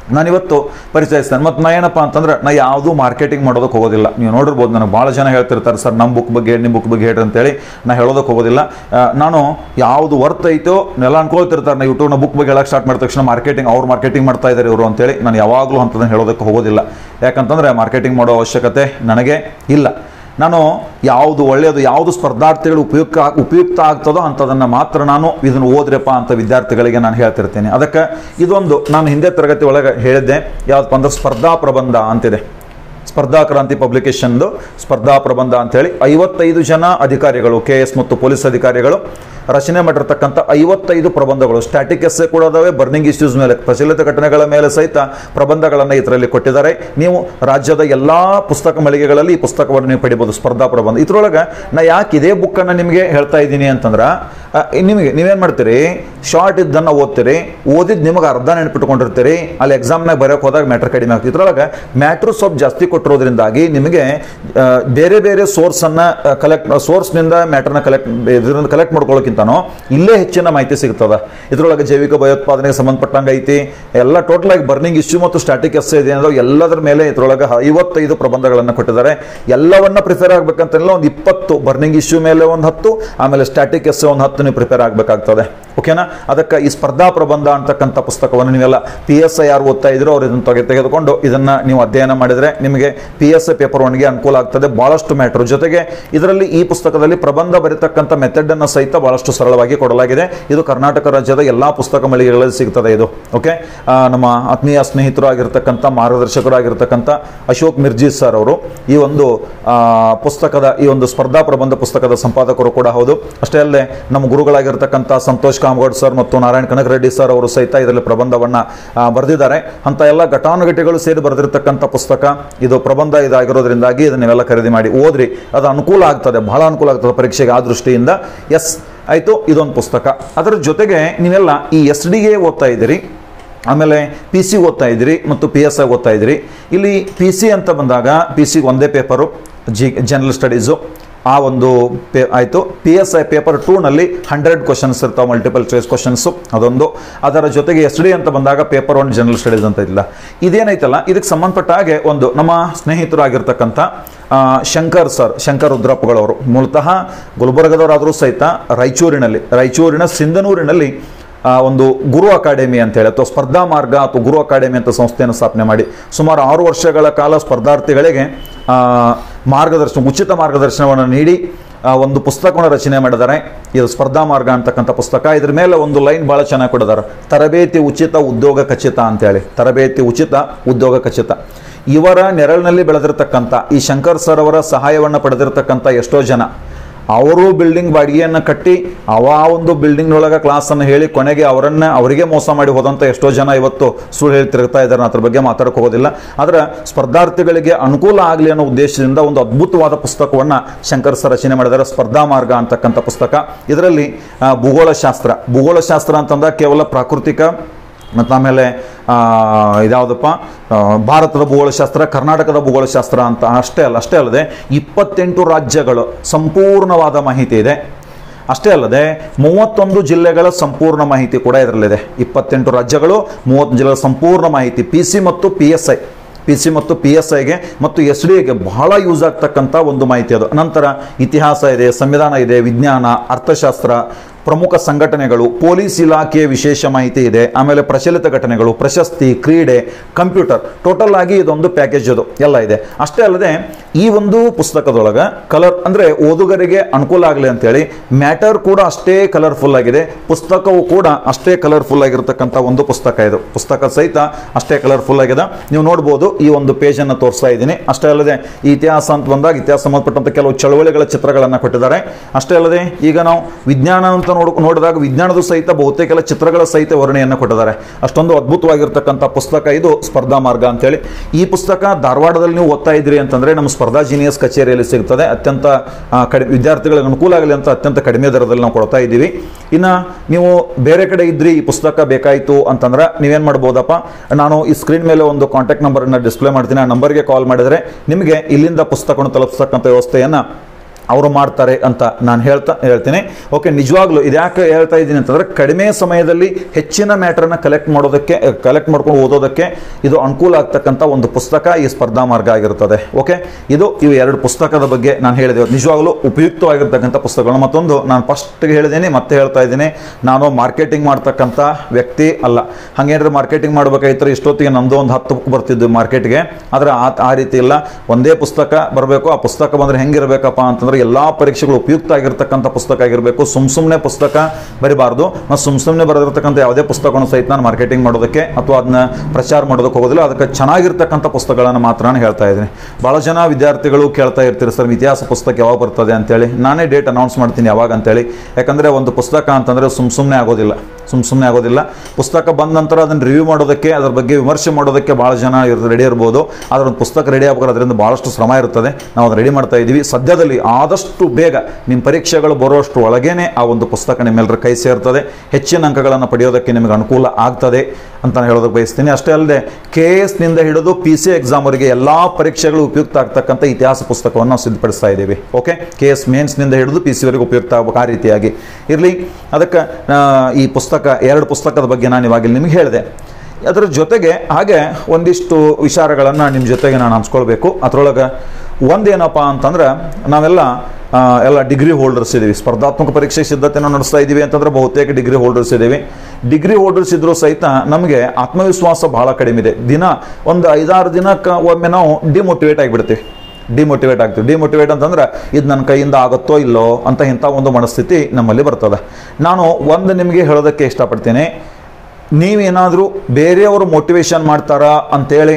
ನಾನಿವತ್ತು ಪರಿಚಯಿಸ್ತೇನೆ ಮತ್ತು ನಾ ಏನಪ್ಪ ಅಂತಂದ್ರೆ ನಾ ಯಾವುದೂ ಮಾರ್ಕೆಟಿಂಗ್ ಮಾಡೋದಕ್ಕೆ ಹೋಗೋದಿಲ್ಲ ನೀವು ನೋಡಿರ್ಬೋದು ನನಗೆ ಭಾಳ ಜನ ಹೇಳ್ತಿರ್ತಾರೆ ಸರ್ ನಮ್ಮ ಬುಕ್ ಬಗ್ಗೆ ನಿಮ್ಮ ಬುಕ್ ಬಗ್ಗೆ ಹೇಳ್ರಿ ಅಂತೇಳಿ ನಾ ಹೇಳೋದಕ್ಕೆ ಹೋಗೋದಿಲ್ಲ ಆ, ನಾನು ಯಾವುದು ವರ್ತ್ ಐತೋ ನೆಲ ಅನ್ಕೊಳ್ತಿರ್ತಾರೆ ನಾ ಯೂಟ್ಯೂಬ್ನ ಬುಕ್ ಬಗ್ಗೆ ಹೇಳಕ್ಕೆ ಸ್ಟಾರ್ಟ್ ಮಾಡಿದ ತಕ್ಷಣ ಮಾರ್ಕೆಟಿಂಗ್ ಅವ್ರು ಮಾರ್ಕೆಟಿಂಗ್ ಮಾಡ್ತಾ ಇದ್ದಾರೆ ಇವರು ಅಂತೇಳಿ ನಾನು ಯಾವಾಗಲೂ ಅಂತದನ್ನು ಹೇಳೋದಕ್ಕೆ ಹೋಗೋದಿಲ್ಲ ಯಾಕಂತಂದ್ರೆ ಮಾರ್ಕೆಟಿಂಗ್ ಮಾಡೋ ಅವಶ್ಯಕತೆ ನನಗೆ ಇಲ್ಲ ನಾನು ಯಾವುದು ಒಳ್ಳೆಯದು ಯಾವುದು ಸ್ಪರ್ಧಾರ್ಥಿಗಳು ಉಪಯುಕ್ತ ಉಪಯುಕ್ತ ಆಗ್ತದೋ ಅಂಥದನ್ನು ಮಾತ್ರ ನಾನು ಇದನ್ನು ಓದ್ರಪ್ಪ ಅಂತ ವಿದ್ಯಾರ್ಥಿಗಳಿಗೆ ನಾನು ಹೇಳ್ತಿರ್ತೀನಿ ಅದಕ್ಕೆ ಇದೊಂದು ನಾನು ಹಿಂದೆ ತರಗತಿ ಒಳಗೆ ಹೇಳಿದ್ದೆ ಯಾವ್ದಪ್ಪ ಅಂದ್ರೆ ಸ್ಪರ್ಧಾ ಪ್ರಬಂಧ ಅಂತಿದೆ ಸ್ಪರ್ಧಾ ಕ್ರಾಂತಿ ಪಬ್ಲಿಕೇಶನ್ದು ಸ್ಪರ್ಧಾ ಪ್ರಬಂಧ ಅಂತೇಳಿ ಐವತ್ತೈದು ಜನ ಅಧಿಕಾರಿಗಳು ಕೆ ಎಸ್ ಮತ್ತು ಪೊಲೀಸ್ ಅಧಿಕಾರಿಗಳು ರಚನೆ ಮಾಡಿರ್ತಕ್ಕಂಥ ಐವತ್ತೈದು ಪ್ರಬಂಧಗಳು ಸ್ಟ್ಯಾಟಿಕ್ ಎಸ್ಸೆ ಕೂಡ ಅದಾವೆ ಬರ್ನಿಂಗ್ ಇಶ್ಯೂಸ್ ಮೇಲೆ ಪ್ರಚಲಿತ ಘಟನೆಗಳ ಮೇಲೆ ಸಹಿತ ಪ್ರಬಂಧಗಳನ್ನು ಇದರಲ್ಲಿ ಕೊಟ್ಟಿದ್ದಾರೆ ನೀವು ರಾಜ್ಯದ ಎಲ್ಲ ಪುಸ್ತಕ ಮಳಿಗೆಗಳಲ್ಲಿ ಈ ಪುಸ್ತಕವನ್ನು ನೀವು ಪಡಿಬೋದು ಸ್ಪರ್ಧಾ ಪ್ರಬಂಧ ಇದ್ರೊಳಗೆ ನಾ ಯಾಕೆ ಇದೇ ಬುಕ್ಕನ್ನು ನಿಮಗೆ ಹೇಳ್ತಾ ಇದ್ದೀನಿ ಅಂತಂದ್ರೆ ಆ, ನಿಮಗೆ ನೀವೇನು ಮಾಡ್ತೀರಿ ಶಾರ್ಟ್ ಇದ್ದನ್ನು ಓದ್ತೀರಿ ಓದಿದ್ದು ನಿಮಗೆ ಅರ್ಧ ನೆನಪಿಟ್ಕೊಂಡಿರ್ತೀರಿ ಅಲ್ಲಿ ಎಕ್ಸಾಮ್ನಾಗ ಬರೋಕೆ ಹೋದಾಗ ಮ್ಯಾಟ್ರ್ ಕಡಿಮೆ ಆಗ್ತದೆ ಇದ್ರೊಳಗೆ ಮ್ಯಾಟ್ರ್ ಸ್ವಲ್ಪ ಜಾಸ್ತಿ ಕೊಟ್ಟಿರೋದ್ರಿಂದಾಗಿ ನಿಮಗೆ ಆ, ಬೇರೆ ಬೇರೆ ಸೋರ್ಸನ್ನು ಕಲೆಕ್ಟ್ ಸೋರ್ಸ್ನಿಂದ ಮ್ಯಾಟ್ರನ್ನ ಕಲೆಕ್ಟ್ ಇದರಿಂದ ಕಲೆಕ್ಟ್ ಮಾಡ್ಕೊಳ್ಳೋಕ್ಕಿಂತನೂ ಇಲ್ಲೇ ಹೆಚ್ಚಿನ ಮಾಹಿತಿ ಸಿಗ್ತದೆ ಇದರೊಳಗೆ ಜೈವಿಕ ಭಯೋತ್ಪಾದನೆಗೆ ಸಂಬಂಧಪಟ್ಟಂಗೆ ಐತಿ ಎಲ್ಲ ಟೋಟಲ್ ಆಗಿ ಬರ್ನಿಂಗ್ ಇಶ್ಯೂ ಮತ್ತು ಸ್ಟ್ಯಾಟಿಕ್ ಎಸ್ ಇದೆ ಅನ್ನೋದು ಎಲ್ಲದರ ಮೇಲೆ ಇದರೊಳಗೆ ಐವತ್ತೈದು ಪ್ರಬಂಧಗಳನ್ನು ಕೊಟ್ಟಿದ್ದಾರೆ ಎಲ್ಲವನ್ನ ಪ್ರಿಪೇರ್ ಆಗ್ಬೇಕಂತೆಲ್ಲ ಒಂದು ಇಪ್ಪತ್ತು ಬರ್ನಿಂಗ್ ಇಶ್ಯೂ ಮೇಲೆ ಒಂದು ಹತ್ತು ಆಮೇಲೆ ಸ್ಟ್ಯಾಟಿಕ್ ಎಸ್ ಒಂದು ಹತ್ತು ನೀವು ಪ್ರಿಪೇರ್ ಆಗಬೇಕಾಗ್ತದೆ ಓಕೆನಾ ಅದಕ್ಕೆ ಈ ಸ್ಪರ್ಧಾ ಪ್ರಬಂಧ ಅಂತಕ್ಕಂಥ ಪುಸ್ತಕವನ್ನು ನೀವೆಲ್ಲ ಪಿ ಎಸ್ ಐ ಯಾರು ಓದ್ತಾ ಇದ್ರು ಅವ್ರು ಇದನ್ನು ತೆಗೆ ತೆಗೆದುಕೊಂಡು ಇದನ್ನ ನೀವು ಅಧ್ಯಯನ ಮಾಡಿದರೆ ನಿಮಗೆ ಪಿ ಎಸ್ ಐ ಪೇಪರ್ ಒನ್ಗೆ ಅನುಕೂಲ ಆಗ್ತದೆ ಬಹಳಷ್ಟು ಮ್ಯಾಟ್ರ್ ಜೊತೆಗೆ ಇದರಲ್ಲಿ ಈ ಪುಸ್ತಕದಲ್ಲಿ ಪ್ರಬಂಧ ಬರೀತಕ್ಕಂಥ ಮೆಥಡ್ ಅನ್ನು ಸಹಿತ ಬಹಳಷ್ಟು ಸರಳವಾಗಿ ಕೊಡಲಾಗಿದೆ ಇದು ಕರ್ನಾಟಕ ರಾಜ್ಯದ ಎಲ್ಲಾ ಪುಸ್ತಕ ಮಳಿಗೆಗಳಲ್ಲಿ ಸಿಗ್ತದೆ ಇದು ಓಕೆ ಆ, ನಮ್ಮ ಆತ್ಮೀಯ ಸ್ನೇಹಿತರು ಆಗಿರ್ತಕ್ಕಂಥ ಮಾರ್ಗದರ್ಶಕರು ಆಗಿರ್ತಕ್ಕಂಥ ಅಶೋಕ್ ಮಿರ್ಜಿ ಸರ್ ಅವರು ಈ ಒಂದು ಆ, ಪುಸ್ತಕದ ಈ ಒಂದು ಸ್ಪರ್ಧಾ ಪ್ರಬಂಧ ಪುಸ್ತಕದ ಸಂಪಾದಕರು ಕೂಡ ಹೌದು ಅಷ್ಟೇ ಅಲ್ಲದೆ ನಮ್ಮ ಗುರುಗಳಾಗಿರ್ತಕ್ಕಂಥ ಸಂತೋಷ್ ಕಾಮಗೌಡ್ ಸರ್ ಮತ್ತು ನಾರಾಯಣ ಕನಕರೆಡ್ಡಿ ಸರ್ ಅವರು ಸಹಿತ ಇದರಲ್ಲಿ ಪ್ರಬಂಧವನ್ನ ಆ, ಬರೆದಿದ್ದಾರೆ ಅಂತ ಎಲ್ಲ ಘಟಾನುಘಟಿಗಳು ಸೇರಿ ಬರೆದಿರ್ತಕ್ಕಂಥ ಪುಸ್ತಕ ಇದು ಪ್ರಬಂಧ ಇದಾಗಿರೋದ್ರಿಂದಾಗಿ ಇದನ್ನ ನೀವೆಲ್ಲ ಖರೀದಿ ಮಾಡಿ ಓದ್ರಿ ಅದು ಅನುಕೂಲ ಆಗ್ತದೆ ಬಹಳ ಅನುಕೂಲ ಆಗ್ತದೆ ಪರೀಕ್ಷೆಗೆ ಆ ದೃಷ್ಟಿಯಿಂದ ಎಸ್ ಆಯಿತು ಇದೊಂದು ಪುಸ್ತಕ ಅದರ ಜೊತೆಗೆ ನೀವೆಲ್ಲ ಈ ಎಸ್ ಡಿಗೆ ಓದ್ತಾ ಇದ್ದೀರಿ ಆಮೇಲೆ ಪಿ ಸಿ ಓದ್ತಾ ಇದ್ದೀರಿ ಮತ್ತು ಪಿ ಎಸ್ ಐ ಓದ್ತಾ ಇದ್ದೀರಿ ಇಲ್ಲಿ ಪಿ ಸಿ ಅಂತ ಬಂದಾಗ ಪಿ ಸಿಗೆ ಒಂದೇ ಪೇಪರು ಜಿ ಜನರಲ್ ಸ್ಟಡೀಸು ಆ ಒಂದು ಪೇ ಆಯಿತು ಪಿ ಎಸ್ ಐ ಪೇಪರ್ ಟೂನಲ್ಲಿ ಹಂಡ್ರೆಡ್ ಕ್ವಶನ್ಸ್ ಇರ್ತಾವೆ ಮಲ್ಟಿಪಲ್ ಚಾಯ್ಸ್ ಕ್ವಶನ್ಸು ಅದೊಂದು ಅದರ ಜೊತೆಗೆ ಎಸ್ ಡಿ ಅಂತ ಬಂದಾಗ ಪೇಪರ್ ಒನ್ ಜನರಲ್ ಸ್ಟಡೀಸ್ ಅಂತ ಇಲ್ಲ ಇದೇನೈತಲ್ಲ ಇದಕ್ಕೆ ಸಂಬಂಧಪಟ್ಟ ಹಾಗೆ ಒಂದು ನಮ್ಮ ಸ್ನೇಹಿತರಾಗಿರ್ತಕ್ಕಂಥ ಆ, ಶಂಕರ್ ಸರ್ ಶಂಕರ್ ರುದ್ರಪ್ಪಗಳವರು ಮೂಲತಃ ಗುಲ್ಬರ್ಗದವರಾದರೂ ಸಹಿತ ರಾಯಚೂರಿನಲ್ಲಿ ರಾಯಚೂರಿನ ಸಿಂಧನೂರಿನಲ್ಲಿ ಆ, ಒಂದು ಗುರು ಅಕಾಡೆಮಿ ಅಂತೇಳಿ ಅಥವಾ ಸ್ಪರ್ಧಾ ಮಾರ್ಗ ಅಥವಾ ಗುರು ಅಕಾಡೆಮಿ ಅಂತ ಸಂಸ್ಥೆಯನ್ನು ಸ್ಥಾಪನೆ ಮಾಡಿ ಸುಮಾರು ಆರು ವರ್ಷಗಳ ಕಾಲ ಸ್ಪರ್ಧಾರ್ಥಿಗಳಿಗೆ ಆ, ಮಾರ್ಗದರ್ಶನ ಉಚಿತ ಮಾರ್ಗದರ್ಶನವನ್ನು ನೀಡಿ ಆ, ಒಂದು ಪುಸ್ತಕವನ್ನು ರಚನೆ ಮಾಡಿದ್ದಾರೆ ಇದು ಸ್ಪರ್ಧಾ ಮಾರ್ಗ ಅಂತಕ್ಕಂಥ ಪುಸ್ತಕ ಇದ್ರ ಮೇಲೆ ಒಂದು ಲೈನ್ ಭಾಳ ಚೆನ್ನಾಗಿ ಕೊಟ್ಟಿದ್ದಾರೆ ತರಬೇತಿ ಉಚಿತ ಉದ್ಯೋಗ ಖಚಿತ ಅಂತೇಳಿ ತರಬೇತಿ ಉಚಿತ ಉದ್ಯೋಗ ಖಚಿತ ಇವರ ನೆರಳಿನಲ್ಲಿ ಬೆಳೆದಿರ್ತಕ್ಕಂಥ ಈ ಶಂಕರ್ ಸರ್ ಅವರ ಸಹಾಯವನ್ನು ಪಡೆದಿರ್ತಕ್ಕಂಥ ಎಷ್ಟೋ ಜನ ಅವರು ಬಿಲ್ಡಿಂಗ್ ಬಾಡಿಗೆಯನ್ನು ಕಟ್ಟಿ ಅವ ಆ ಒಂದು ಬಿಲ್ಡಿಂಗ್ನೊಳಗೆ ಕ್ಲಾಸನ್ನು ಹೇಳಿ ಕೊನೆಗೆ ಅವರನ್ನ ಅವರಿಗೆ ಮೋಸ ಮಾಡಿ ಹೋದಂಥ ಎಷ್ಟೋ ಜನ ಇವತ್ತು ಸುಳ್ಳು ಹೇಳಿ ತಿರುಗ್ತಾ ಇದ್ದಾರೆ ನಾನು ಅದ್ರ ಬಗ್ಗೆ ಮಾತಾಡಕ್ಕೆ ಹೋಗೋದಿಲ್ಲ ಆದರೆ ಸ್ಪರ್ಧಾರ್ಥಿಗಳಿಗೆ ಅನುಕೂಲ ಆಗಲಿ ಅನ್ನೋ ಉದ್ದೇಶದಿಂದ ಒಂದು ಅದ್ಭುತವಾದ ಪುಸ್ತಕವನ್ನು ಶಂಕರ್ ಸರ್ ರಚನೆ ಮಾಡಿದ್ದಾರೆ ಸ್ಪರ್ಧಾ ಮಾರ್ಗ ಅಂತಕ್ಕಂಥ ಪುಸ್ತಕ ಇದರಲ್ಲಿ ಆ, ಭೂಗೋಳಶಾಸ್ತ್ರ ಭೂಗೋಳಶಾಸ್ತ್ರ ಅಂತಂದಾಗ ಕೇವಲ ಪ್ರಾಕೃತಿಕ ಮತ್ತು ಆಮೇಲೆ ಆ, ಇದ್ಯಾವುದಪ್ಪ ಆ, ಭಾರತದ ಭೂಗೋಳಶಾಸ್ತ್ರ ಕರ್ನಾಟಕದ ಭೂಗೋಳಶಾಸ್ತ್ರ ಅಂತ ಅಷ್ಟೇ ಅಲ್ಲ ಅಷ್ಟೇ ಅಲ್ಲದೆ ಇಪ್ಪತ್ತೆಂಟು ರಾಜ್ಯಗಳು ಸಂಪೂರ್ಣವಾದ ಮಾಹಿತಿ ಇದೆ ಅಷ್ಟೇ ಅಲ್ಲದೆ ಮೂವತ್ತೊಂದು ಜಿಲ್ಲೆಗಳ ಸಂಪೂರ್ಣ ಮಾಹಿತಿ ಕೂಡ ಇದರಲ್ಲಿದೆ ಇಪ್ಪತ್ತೆಂಟು ರಾಜ್ಯಗಳು ಮೂವತ್ತು ಜಿಲ್ಲೆಗಳ ಸಂಪೂರ್ಣ ಮಾಹಿತಿ ಪಿ ಸಿ ಮತ್ತು P S I P C ಮತ್ತು ಪಿ ಎಸ್ ಐಗೆ ಮತ್ತು ಎಸ್ ಡಿ ಎಗೆ ಬಹಳ ಯೂಸ್ ಆಗ್ತಕ್ಕಂಥ ಒಂದು ಮಾಹಿತಿ ಅದು ನಂತರ ಇತಿಹಾಸ ಇದೆ ಸಂವಿಧಾನ ಇದೆ ವಿಜ್ಞಾನ ಅರ್ಥಶಾಸ್ತ್ರ ಪ್ರಮುಖ ಸಂಘಟನೆಗಳು ಪೊಲೀಸ್ ಇಲಾಖೆಯ ವಿಶೇಷ ಮಾಹಿತಿ ಇದೆ ಆಮೇಲೆ ಪ್ರಚಲಿತ ಘಟನೆಗಳು ಪ್ರಶಸ್ತಿ ಕ್ರೀಡೆ ಕಂಪ್ಯೂಟರ್ ಟೋಟಲ್ ಆಗಿ ಇದೊಂದು ಪ್ಯಾಕೇಜ್ ಅದು ಎಲ್ಲ ಇದೆ ಅಷ್ಟೇ ಅಲ್ಲದೆ ಈ ಒಂದು ಪುಸ್ತಕದೊಳಗೆ ಕಲರ್ ಅಂದರೆ ಓದುಗರಿಗೆ ಅನುಕೂಲ ಆಗಲಿ ಅಂತೇಳಿ ಮ್ಯಾಟರ್ ಕೂಡ ಅಷ್ಟೇ ಕಲರ್ಫುಲ್ ಆಗಿದೆ ಪುಸ್ತಕವು ಕೂಡ ಅಷ್ಟೇ ಕಲರ್ಫುಲ್ ಆಗಿರ್ತಕ್ಕಂಥ ಒಂದು ಪುಸ್ತಕ ಇದು ಪುಸ್ತಕ ಸಹಿತ ಅಷ್ಟೇ ಕಲರ್ಫುಲ್ ಆಗಿದೆ ನೀವು ನೋಡ್ಬೋದು ಈ ಒಂದು ಪೇಜನ್ನು ತೋರಿಸ್ತಾ ಇದ್ದೀನಿ ಅಷ್ಟೇ ಅಲ್ಲದೆ ಈ ಇತಿಹಾಸ ಅಂತ ಬಂದಾಗ ಇತಿಹಾಸ ಸಂಬಂಧಪಟ್ಟಂತ ಕೆಲವು ಚಳವಳಿಗಳ ಚಿತ್ರಗಳನ್ನು ಕೊಟ್ಟಿದ್ದಾರೆ ಅಷ್ಟೇ ಅಲ್ಲದೆ ಈಗ ನಾವು ವಿಜ್ಞಾನ ಅಂತ ನೋಡ್ ನೋಡಿದಾಗ ವಿಜ್ಞಾನದ ಸಹಿತ ಬಹುತೇಕ ಎಲ್ಲ ಚಿತ್ರಗಳ ಸಹಿತ ವರ್ಣೆಯನ್ನು ಕೊಟ್ಟಿದ್ದಾರೆ ಅಷ್ಟೊಂದು ಅದ್ಭುತವಾಗಿರ್ತಕ್ಕಂಥ ಪುಸ್ತಕ ಇದು ಸ್ಪರ್ಧಾ ಮಾರ್ಗ ಅಂತೇಳಿ ಈ ಪುಸ್ತಕ ಧಾರವಾಡದಲ್ಲಿ ನೀವು ಓದ್ತಾ ಇದ್ರಿ ಅಂತಂದ್ರೆ ನಮ್ಮ ಸ್ಪರ್ಧಾ ಜೀನಿಯಸ್ ಕಚೇರಿಯಲ್ಲಿ ಸಿಗ್ತದೆ ಅತ್ಯಂತ ಆ, ಕಡಿಮೆ ವಿದ್ಯಾರ್ಥಿಗಳಿಗೆ ಅನುಕೂಲ ಆಗಲಿ ಅಂತ ಅತ್ಯಂತ ಕಡಿಮೆ ದರದಲ್ಲಿ ನಾವು ಕೊಡ್ತಾ ಇದ್ದೀವಿ ಇನ್ನು ನೀವು ಬೇರೆ ಕಡೆ ಇದ್ರಿ ಈ ಪುಸ್ತಕ ಬೇಕಾಯಿತು ಅಂತಂದ್ರೆ ನೀವೇನು ಮಾಡ್ಬೋದಪ್ಪ ನಾನು ಈ ಸ್ಕ್ರೀನ್ ಮೇಲೆ ಒಂದು ಕಾಂಟ್ಯಾಕ್ಟ್ ನಂಬರನ್ನು ಡಿಸ್ಪ್ಲೇ ಮಾಡ್ತೀನಿ ಆ ನಂಬರ್ಗೆ ಕಾಲ್ ಮಾಡಿದರೆ ನಿಮಗೆ ಇಲ್ಲಿಂದ ಪುಸ್ತಕವನ್ನು ತಲುಪಿಸ್ತಕ್ಕಂಥ ವ್ಯವಸ್ಥೆಯನ್ನು ಅವರು ಮಾಡ್ತಾರೆ ಅಂತ ನಾನು ಹೇಳ್ತಾ ಹೇಳ್ತೀನಿ ಓಕೆ ನಿಜವಾಗ್ಲೂ ಇದ್ಯಾಕೆ ಹೇಳ್ತಾ ಇದ್ದೀನಿ ಅಂತಂದ್ರೆ ಕಡಿಮೆ ಸಮಯದಲ್ಲಿ ಹೆಚ್ಚಿನ ಮ್ಯಾಟ್ರನ್ನ ಕಲೆಕ್ಟ್ ಮಾಡೋದಕ್ಕೆ ಕಲೆಕ್ಟ್ ಮಾಡ್ಕೊಂಡು ಓದೋದಕ್ಕೆ ಇದು ಅನುಕೂಲ ಆಗ್ತಕ್ಕಂಥ ಒಂದು ಪುಸ್ತಕ ಈ ಸ್ಪರ್ಧಾ ಮಾರ್ಗ ಆಗಿರುತ್ತದೆ ಓಕೆ ಇದು ಇವು ಎರಡು ಪುಸ್ತಕದ ಬಗ್ಗೆ ನಾನು ಹೇಳಿದೆ ನಿಜವಾಗ್ಲೂ ಉಪಯುಕ್ತವಾಗಿರ್ತಕ್ಕಂಥ ಪುಸ್ತಕಗಳು ಮತ್ತೊಂದು ನಾನು ಫಸ್ಟ್ಗೆ ಹೇಳಿದ್ದೀನಿ ಮತ್ತೆ ಹೇಳ್ತಾ ಇದ್ದೀನಿ ನಾನು ಮಾರ್ಕೆಟಿಂಗ್ ಮಾಡ್ತಕ್ಕಂಥ ವ್ಯಕ್ತಿ ಅಲ್ಲ ಹಾಗೇನಾದ್ರೆ ಮಾರ್ಕೆಟಿಂಗ್ ಮಾಡ್ಬೇಕಾಗಿತ್ತು ಇಷ್ಟೊತ್ತಿಗೆ ನಮ್ಮದು ಒಂದು ಹತ್ತು ಬುಕ್ ಬರ್ತಿದ್ದು ಮಾರ್ಕೆಟ್ಗೆ ಆದರೆ ಆ ಆ ರೀತಿ ಇಲ್ಲ ಒಂದೇ ಪುಸ್ತಕ ಬರಬೇಕು ಆ ಪುಸ್ತಕ ಬಂದರೆ ಹೆಂಗಿರಬೇಕಪ್ಪ ಅಂತಂದ್ರೆ ಎಲ್ಲ ಪರೀಕ್ಷೆಗಳು ಉಪಯುಕ್ತ ಆಗಿರ್ತಕ್ಕಂಥ ಪುಸ್ತಕ ಆಗಿರಬೇಕು ಸುಮ್ ಸುಮ್ಮನೆ ಪುಸ್ತಕ ಬರಿಬಾರ್ದು ಮತ್ತು ಸುಮ್ ಸುಮ್ಮನೆ ಬರೆದಿರ್ತಕ್ಕಂಥ ಯಾವುದೇ ಪುಸ್ತಕವನ್ನು ಸಹಿತ ನಾನು ಮಾರ್ಕೆಟಿಂಗ್ ಮಾಡೋದಕ್ಕೆ ಅಥವಾ ಅದನ್ನ ಪ್ರಚಾರ ಮಾಡೋದಕ್ಕೆ ಹೋಗೋದಿಲ್ಲ ಅದಕ್ಕೆ ಚೆನ್ನಾಗಿರ್ತಕ್ಕಂಥ ಪುಸ್ತಕಗಳನ್ನು ಮಾತ್ರ ನಾನು ಹೇಳ್ತಾ ಇದ್ದೀನಿ ಭಾಳ ಜನ ವಿದ್ಯಾರ್ಥಿಗಳು ಕೇಳ್ತಾ ಇರ್ತೀರಿ ಸರ್ ಇತಿಹಾಸ ಪುಸ್ತಕ ಯಾವಾಗ ಬರ್ತದೆ ಅಂತೇಳಿ ನಾನೇ ಡೇಟ್ ಅನೌನ್ಸ್ ಮಾಡ್ತೀನಿ ಯಾವಾಗ ಅಂತೇಳಿ ಯಾಕಂದರೆ ಒಂದು ಪುಸ್ತಕ ಅಂತಂದರೆ ಸುಮ್ ಸುಮ್ಮನೆ ಆಗೋದಿಲ್ಲ ಸುಮ್ ಸುಮ್ಮನೆ ಆಗೋದಿಲ್ಲ ಪುಸ್ತಕ ಬಂದ ನಂತರ ಅದನ್ನು ರಿವ್ಯೂ ಮಾಡೋದಕ್ಕೆ ಅದ್ರ ಬಗ್ಗೆ ವಿಮರ್ಶೆ ಮಾಡೋದಕ್ಕೆ ಭಾಳ ಜನ ರೆಡಿ ಇರ್ಬೋದು ಆದರೆ ಒಂದು ಪುಸ್ತಕ ರೆಡಿ ಆಗ್ಬೇಕಾದ್ರೆ ಅದರಿಂದ ಭಾಳಷ್ಟು ಶ್ರಮ ಇರ್ತದೆ ನಾವು ಅದನ್ನು ರೆಡಿ ಮಾಡ್ತಾ ಇದ್ದೀವಿ ಸದ್ಯದಲ್ಲಿ ಆದಷ್ಟು ಬೇಗ ನಿಮ್ಮ ಪರೀಕ್ಷೆಗಳು ಬರೋಷ್ಟು ಒಳಗೇನೆ ಆ ಒಂದು ಪುಸ್ತಕ ನಿಮ್ಮೆಲ್ಲರ ಕೈ ಸೇರ್ತದೆ ಹೆಚ್ಚಿನ ಅಂಕಗಳನ್ನು ಪಡೆಯೋದಕ್ಕೆ ನಿಮಗೆ ಅನುಕೂಲ ಆಗ್ತದೆ ಅಂತ ನಾನು ಹೇಳೋದಕ್ಕೆ ಬಯಸ್ತೀನಿ ಅಷ್ಟೇ ಅಲ್ಲದೆ ಕೆ ಎಸ್ನಿಂದ ಹಿಡಿದು ಪಿ ಸಿ ಎಕ್ಸಾಮ್ವರೆಗೆ ಎಲ್ಲ ಪರೀಕ್ಷೆಗಳು ಉಪಯುಕ್ತ ಆಗ್ತಕ್ಕಂಥ ಇತಿಹಾಸ ಪುಸ್ತಕವನ್ನು ನಾವು ಸಿದ್ಧಪಡಿಸ್ತಾ ಇದ್ದೀವಿ ಓಕೆ ಕೆ ಎಸ್ ಮೇನ್ಸ್ನಿಂದ ಹಿಡಿದು ಪಿ ಸಿವರೆಗೆ ಉಪಯುಕ್ತ ಆಗ್ಬೇಕು ಆ ರೀತಿಯಾಗಿ ಇರಲಿ ಅದಕ್ಕೆ ಆ, ಈ ಪುಸ್ತಕ ಎರಡು ಪುಸ್ತಕದ ಬಗ್ಗೆ ನಾನು ಇವಾಗ ಇಲ್ಲಿ ನಿಮಗೆ ಹೇಳಿದೆ ಅದರ ಜೊತೆಗೆ ಹಾಗೆ ಒಂದಿಷ್ಟು ವಿಚಾರಗಳನ್ನು ನಿಮ್ಮ ಜೊತೆಗೆ ನಾನು ಹಂಚ್ಕೊಳ್ಬೇಕು ಅದರೊಳಗೆ ಒಂದೇನಪ್ಪ ಅಂತಂದ್ರೆ ನಾವೆಲ್ಲ ಆ, ಎಲ್ಲ ಡಿಗ್ರಿ ಹೋಲ್ಡರ್ಸ್ ಇದ್ದೀವಿ ಸ್ಪರ್ಧಾತ್ಮಕ ಪರೀಕ್ಷೆ ಸಿದ್ಧತೆಯನ್ನು ನಡೆಸ್ತಾ ಇದ್ದೀವಿ ಅಂತಂದ್ರೆ ಬಹುತೇಕ ಡಿಗ್ರಿ ಹೋಲ್ಡರ್ಸ್ ಇದ್ದೀವಿ ಡಿಗ್ರಿ ಹೋಲ್ಡರ್ಸ್ ಇದ್ರೂ ಸಹಿತ ನಮಗೆ ಆತ್ಮವಿಶ್ವಾಸ ಬಹಳ ಕಡಿಮೆ ಇದೆ ದಿನ ಒಂದು ಐದಾರು ದಿನಕ್ಕೆ ಒಮ್ಮೆ ನಾವು ಡಿಮೋಟಿವೇಟ್ ಆಗಿಬಿಡ್ತೀವಿ ಡಿಮೋಟಿವೇಟ್ ಆಗ್ತೀವಿ ಡಿಮೋಟಿವೇಟ್ ಅಂತಂದ್ರೆ ಇದು ನನ್ನ ಕೈಯಿಂದ ಆಗುತ್ತೋ ಇಲ್ಲೋ ಅಂತ ಇಂಥ ಒಂದು ಮನಸ್ಥಿತಿ ನಮ್ಮಲ್ಲಿ ಬರ್ತದೆ ನಾನು ಒಂದು ನಿಮಗೆ ಹೇಳೋದಕ್ಕೆ ಇಷ್ಟಪಡ್ತೀನಿ ನೀವೇನಾದರೂ ಬೇರೆಯವರು ಮೋಟಿವೇಶನ್ ಮಾಡ್ತಾರಾ ಅಂತೇಳಿ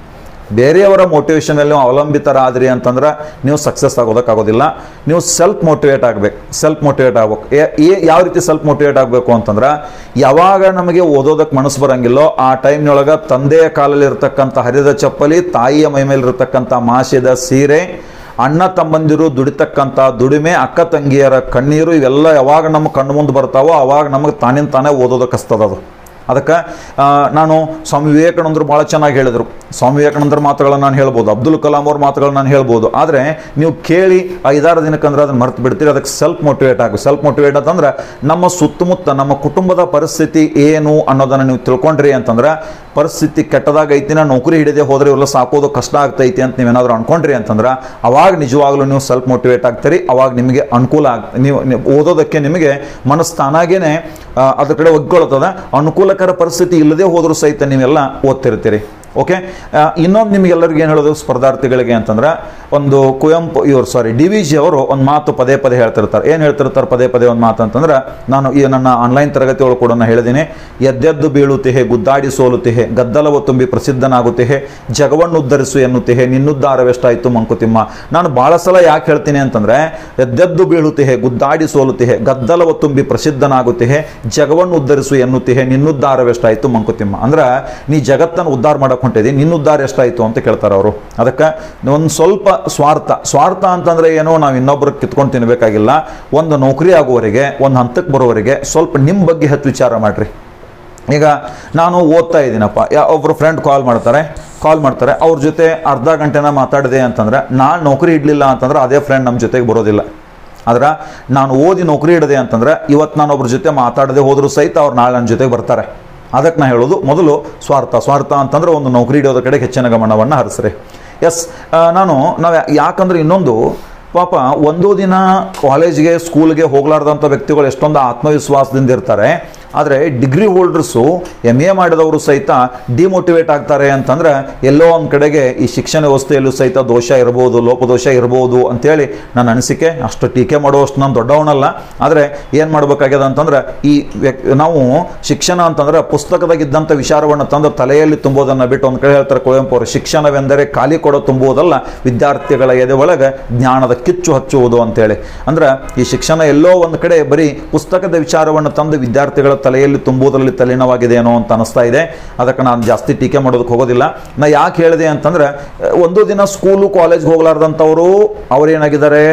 ಬೇರೆಯವರ ಮೋಟಿವೇಶನಲ್ಲಿ ಅವಲಂಬಿತರಾದ್ರಿ ಅಂತಂದ್ರೆ ನೀವು ಸಕ್ಸಸ್ ಆಗೋದಕ್ಕಾಗೋದಿಲ್ಲ ನೀವು ಸೆಲ್ಫ್ ಮೋಟಿವೇಟ್ ಆಗಬೇಕು ಸೆಲ್ಫ್ ಮೋಟಿವೇಟ್ ಆಗ್ಬೇಕು ಏ- ಏ- ಯಾವ ರೀತಿ ಸೆಲ್ಫ್ ಮೋಟಿವೇಟ್ ಆಗಬೇಕು ಅಂತಂದ್ರೆ ಯಾವಾಗ ನಮಗೆ ಓದೋದಕ್ಕೆ ಮನಸ್ಸು ಬರಂಗಿಲ್ಲೋ ಆ ಟೈಮ್ನೊಳಗೆ ತಂದೆಯ ಕಾಲಲ್ಲಿ ಇರ್ತಕ್ಕಂಥ ಹರಿದ ಚಪ್ಪಲಿ ತಾಯಿಯ ಮೈ ಮೇಲೆ ಇರತಕ್ಕಂಥ ಮಾಸಿದ ಸೀರೆ ಅಣ್ಣ ತಮ್ಮಂದಿರು ದುಡಿತಕ್ಕಂಥ ದುಡಿಮೆ ಅಕ್ಕ ತಂಗಿಯರ ಕಣ್ಣೀರು ಇವೆಲ್ಲ ಯಾವಾಗ ನಮ್ಮ ಕಣ್ಣು ಮುಂದೆ ಬರ್ತಾವೋ ಅವಾಗ ನಮಗೆ ತಾನಿಂದ ತಾನೇ ಓದೋದಕ್ಕೆ ಹಸ್ತದ ಅದು ಅದಕ್ಕೆ ಆ, ನಾನು ಸ್ವಾಮಿ ವಿವೇಕಾನಂದರು ಭಾಳ ಚೆನ್ನಾಗಿ ಹೇಳಿದರು ಸ್ವಾಮಿ ವಿವೇಕಾನಂದರ ಮಾತುಗಳನ್ನು ನಾನು ಹೇಳ್ಬೋದು ಅಬ್ದುಲ್ ಕಲಾಂ ಅವ್ರ ಮಾತುಗಳನ್ನ ನಾನು ಹೇಳ್ಬೋದು ಆದರೆ ನೀವು ಕೇಳಿ ಐದಾರು ದಿನಕ್ಕಂದ್ರೆ ಅದನ್ನು ಮರ್ತು ಬಿಡ್ತೀರಿ ಅದಕ್ಕೆ ಸೆಲ್ಫ್ ಮೋಟಿವೇಟ್ ಆಗಬೇಕು ಸೆಲ್ಫ್ ಮೋಟಿವೇಟ್ ಅಂತಂದ್ರೆ ನಮ್ಮ ಸುತ್ತಮುತ್ತ ನಮ್ಮ ಕುಟುಂಬದ ಪರಿಸ್ಥಿತಿ ಏನು ಅನ್ನೋದನ್ನು ನೀವು ತಿಳ್ಕೊಂಡ್ರಿ ಅಂತಂದ್ರೆ ಪರಿಸ್ಥಿತಿ ಕೆಟ್ಟದಾಗೈತಿ ನಾ ನೌಕರಿ ಹಿಡಿದೇ ಹೋದ್ರೆ ಇವೆಲ್ಲ ಸಾಕೋದು ಕಷ್ಟ ಆಗ್ತೈತಿ ಅಂತ ನೀವೇನಾದರೂ ಅನ್ಕೊಂಡ್ರಿ ಅಂತಂದ್ರೆ ಅವಾಗ ನಿಜವಾಗ್ಲೂ ನೀವು ಸೆಲ್ಫ್ ಮೋಟಿವೇಟ್ ಆಗ್ತೀರಿ ಅವಾಗ ನಿಮಗೆ ಅನುಕೂಲ ಆಗ್ ನೀವು ನೀವು ಓದೋದಕ್ಕೆ ನಿಮಗೆ ಮನಸ್ಸು ತಾನಾಗೇನೆ ಆ, ಅದ್ರ ಕಡೆ ಒಗ್ಗೊಳ್ತದೆ ಅನುಕೂಲಕರ ಪರಿಸ್ಥಿತಿ ಇಲ್ಲದೆ ಹೋದರೂ ಸಹಿತ ನೀವೆಲ್ಲ ಓದ್ತಿರ್ತೀರಿ ಓಕೆ ಇನ್ನೊಂದು ನಿಮಗೆಲ್ಲರಿಗೂ ಏನು ಹೇಳೋದು ಸ್ಪರ್ಧಾರ್ಥಿಗಳಿಗೆ ಅಂತಂದ್ರೆ ಒಂದು ಕುವೆಂಪು ಇವರು ಸಾರಿ ಡಿ ವಿ ಜಿ ಅವರು ಒಂದು ಮಾತು ಪದೇ ಪದೇ ಹೇಳ್ತಿರ್ತಾರೆ ಏನು ಹೇಳ್ತಿರ್ತಾರೆ ಪದೇ ಪದೇ ಒಂದು ಮಾತು ಅಂತಂದ್ರೆ ನಾನು ಈ ನನ್ನ ಆನ್ಲೈನ್ ತರಗತಿ ಒಳಗೆ ಕೂಡ ನಾನು ಹೇಳಿದ್ದೀನಿ ಎದ್ದೆದ್ದು ಬೀಳುತ್ತಿಹೆ ಗುದ್ದಾಡಿ ಸೋಲುತ್ತಿಹೆ ಗದ್ದಲವು ತುಂಬಿ ಪ್ರಸಿದ್ಧನಾಗುತ್ತಿಹೆ ಜಗವನ್ನು ಉದ್ಧರಿಸು ಎನ್ನುತ್ತಿಹೆ ನಿನ್ನುದ್ಧಾರವೆಷ್ಟಾಯಿತು ಮಂಕುತಿಮ್ಮ ನಾನು ಭಾಳ ಸಲ ಯಾಕೆ ಹೇಳ್ತೀನಿ ಅಂತಂದ್ರೆ ಎದ್ದೆದ್ದು ಬೀಳುತ್ತಿಹೆ ಗುದ್ದಾಡಿ ಸೋಲುತ್ತಿಹೆ ಗದ್ದಲವ ತುಂಬಿ ಪ್ರಸಿದ್ಧನಾಗುತ್ತಿಹೆ ಜಗವನ್ನು ಉದ್ಧರಿಸು ಎನ್ನುತ್ತಿಹೆ ನಿನ್ನುದ್ಧಾರವೆಷ್ಟಾಯಿತು ಮಂಕುತಿಮ್ಮ ಅಂದ್ರೆ ನೀ ಜಗತ್ತನ್ನು ಉದ್ಧಾರ ಮಾಡಕ್ ಹೊಂಟಿದಿ ನಿನ್ನ ಉದ್ಧಾರ ಎಷ್ಟಾಯಿತು ಅಂತ ಕೇಳ್ತಾರೆ ಅವರು ಅದಕ್ಕೆ ಒಂದು ಸ್ವಲ್ಪ ಸ್ವಾರ್ಥ ಸ್ವಾರ್ಥ ಅಂತಂದ್ರೆ ಏನೋ ನಾವು ಇನ್ನೊಬ್ರು ಕಿತ್ಕೊಂಡು ತಿನ್ಬೇಕಾಗಿಲ್ಲ ಒಂದು ನೌಕರಿ ಆಗುವವರೆಗೆ ಒಂದು ಹಂತಕ್ಕೆ ಬರೋವರೆಗೆ ಸ್ವಲ್ಪ ನಿಮ್ಮ ಬಗ್ಗೆ ಹೆಚ್ಚು ವಿಚಾರ ಮಾಡ್ರಿ ಈಗ ನಾನು ಓದ್ತಾ ಇದ್ದೀನಪ್ಪ ಯಾ ಒಬ್ಬರು ಫ್ರೆಂಡ್ ಕಾಲ್ ಮಾಡ್ತಾರೆ ಕಾಲ್ ಮಾಡ್ತಾರೆ ಅವ್ರ ಜೊತೆ ಅರ್ಧ ಗಂಟೆನ ಮಾತಾಡಿದೆ ಅಂತಂದ್ರೆ ನಾಳೆ ನೌಕರಿ ಇಡಲಿಲ್ಲ ಅಂತಂದ್ರೆ ಅದೇ ಫ್ರೆಂಡ್ ನಮ್ಮ ಜೊತೆಗೆ ಬರೋದಿಲ್ಲ ಆದ್ರೆ ನಾನು ಓದಿ ನೌಕರಿ ಹಿಡದೆ ಅಂತಂದ್ರೆ ಇವತ್ತು ನಾನು ಒಬ್ರ ಜೊತೆ ಮಾತಾಡದೆ ಹೋದರೂ ಸಹಿತ ಅವ್ರು ನಾಳೆ ನನ್ನ ಜೊತೆಗೆ ಬರ್ತಾರೆ ಅದಕ್ಕೆ ನಾ ಹೇಳೋದು ಮೊದಲು ಸ್ವಾರ್ಥ ಸ್ವಾರ್ಥ ಅಂತಂದ್ರೆ ಒಂದು ನೌಕರಿ ಹಿಡಿಯೋದ್ರ ಕಡೆ ಹೆಚ್ಚಿನ ಗಮನವನ್ನು ಹರಿಸ್ರಿ ಎಸ್ ನಾನು ನಾವು ಯಾಕಂದ್ರೆ ಇನ್ನೊಂದು ಪಾಪ ಒಂದು ದಿನ ಕಾಲೇಜ್ಗೆ ಸ್ಕೂಲ್ಗೆ ಹೋಗ್ಲಾರ್ದಂಥ ವ್ಯಕ್ತಿಗಳು ಎಷ್ಟೊಂದು ಆತ್ಮವಿಶ್ವಾಸದಿಂದ ಇರ್ತಾರೆ ಆದರೆ ಡಿಗ್ರಿ ಹೋಲ್ಡರ್ಸು ಎಮ್ ಎ ಮಾಡಿದವರು ಸಹಿತ ಡಿಮೋಟಿವೇಟ್ ಆಗ್ತಾರೆ ಅಂತಂದ್ರೆ ಎಲ್ಲೋ ಒಂದು ಕಡೆಗೆ ಈ ಶಿಕ್ಷಣ ವ್ಯವಸ್ಥೆಯಲ್ಲೂ ಸಹಿತ ದೋಷ ಇರ್ಬೋದು ಲೋಪದೋಷ ಇರ್ಬೋದು ಅಂತೇಳಿ ನನ್ನ ಅನಿಸಿಕೆ ಅಷ್ಟು ಟೀಕೆ ಮಾಡುವಷ್ಟು ನಾನು ದೊಡ್ಡವನಲ್ಲ ಆದರೆ ಏನು ಮಾಡಬೇಕಾಗ್ಯದ ಅಂತಂದ್ರೆ ಈ ವ್ಯಕ್ ನಾವು ಶಿಕ್ಷಣ ಅಂತಂದ್ರೆ ಪುಸ್ತಕದಾಗಿದ್ದಂಥ ವಿಚಾರವನ್ನು ತಂದು ತಲೆಯಲ್ಲಿ ತುಂಬೋದನ್ನು ಬಿಟ್ಟು ಒಂದು ಕಡೆ ಹೇಳ್ತಾರೆ ಕುವೆಂಪು ಅವರು ಶಿಕ್ಷಣವೆಂದರೆ ಖಾಲಿ ಕೊಡ ತುಂಬುವುದಲ್ಲ ವಿದ್ಯಾರ್ಥಿಗಳ ಎದೆ ಒಳಗೆ ಜ್ಞಾನದ ಕಿಚ್ಚು ಹಚ್ಚುವುದು ಅಂತೇಳಿ ಅಂದ್ರೆ ಈ ಶಿಕ್ಷಣ ಎಲ್ಲೋ ಒಂದು ಕಡೆ ಬರೀ ಪುಸ್ತಕದ ವಿಚಾರವನ್ನು ತಂದು ವಿದ್ಯಾರ್ಥಿಗಳ ತಲೆಯಲ್ಲಿ ತುಂಬುವುದರಲ್ಲಿ ತಲ್ಲೀನವಾಗಿದೆ ಏನೋ ಅಂತ ಅನಿಸ್ತಾ ಇದೆ ಅದಕ್ಕೆ ನಾನು ಜಾಸ್ತಿ ಟೀಕೆ ಮಾಡೋದಕ್ಕೆ ಹೋಗೋದಿಲ್ಲ ನಾ ಯಾಕೆ ಹೇಳಿದೆ ಅಂತಂದ್ರೆ ಅಹ್, ಒಂದು ದಿನ ಸ್ಕೂಲು ಕಾಲೇಜ್ಗೆ ಹೋಗ್ಲಾರ್ದಂಥವರು ಅವ್ರೇನಾಗಿದ್ದಾರೆ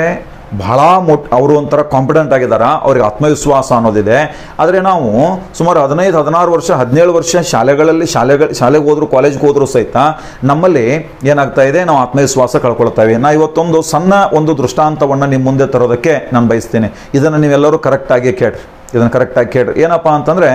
ಬಹಳ ಮೊಟ್ ಅವರು ಒಂಥರ ಕಾನ್ಫಿಡೆಂಟ್ ಆಗಿದ್ದಾರೆ ಅವ್ರಿಗೆ ಆತ್ಮವಿಶ್ವಾಸ ಅನ್ನೋದಿದೆ ಆದರೆ ನಾವು ಸುಮಾರು ಹದಿನೈದು ಹದಿನಾರು ವರ್ಷ ಹದಿನೇಳು ವರ್ಷ ಶಾಲೆಗಳಲ್ಲಿ ಶಾಲೆಗಳ ಶಾಲೆಗೆ ಹೋದ್ರು ಕಾಲೇಜ್ಗೆ ಹೋದ್ರು ಸಹಿತ ನಮ್ಮಲ್ಲಿ ಏನಾಗ್ತಾ ಇದೆ ನಾವು ಆತ್ಮವಿಶ್ವಾಸ ಕಳ್ಕೊಳ್ತೇವೆ ನಾ ಇವತ್ತೊಂದು ಸಣ್ಣ ಒಂದು ದೃಷ್ಟಾಂತವನ್ನು ನಿಮ್ಮ ಮುಂದೆ ತರೋದಕ್ಕೆ ನಾನು ಬಯಸ್ತೀನಿ ಇದನ್ನು ನೀವೆಲ್ಲರೂ ಕರೆಕ್ಟಾಗಿ ಕೇಳ್ರಿ ಇದನ್ನು ಕರೆಕ್ಟಾಗಿ ಕೇಳ್ರಿ ಏನಪ್ಪ ಅಂತಂದರೆ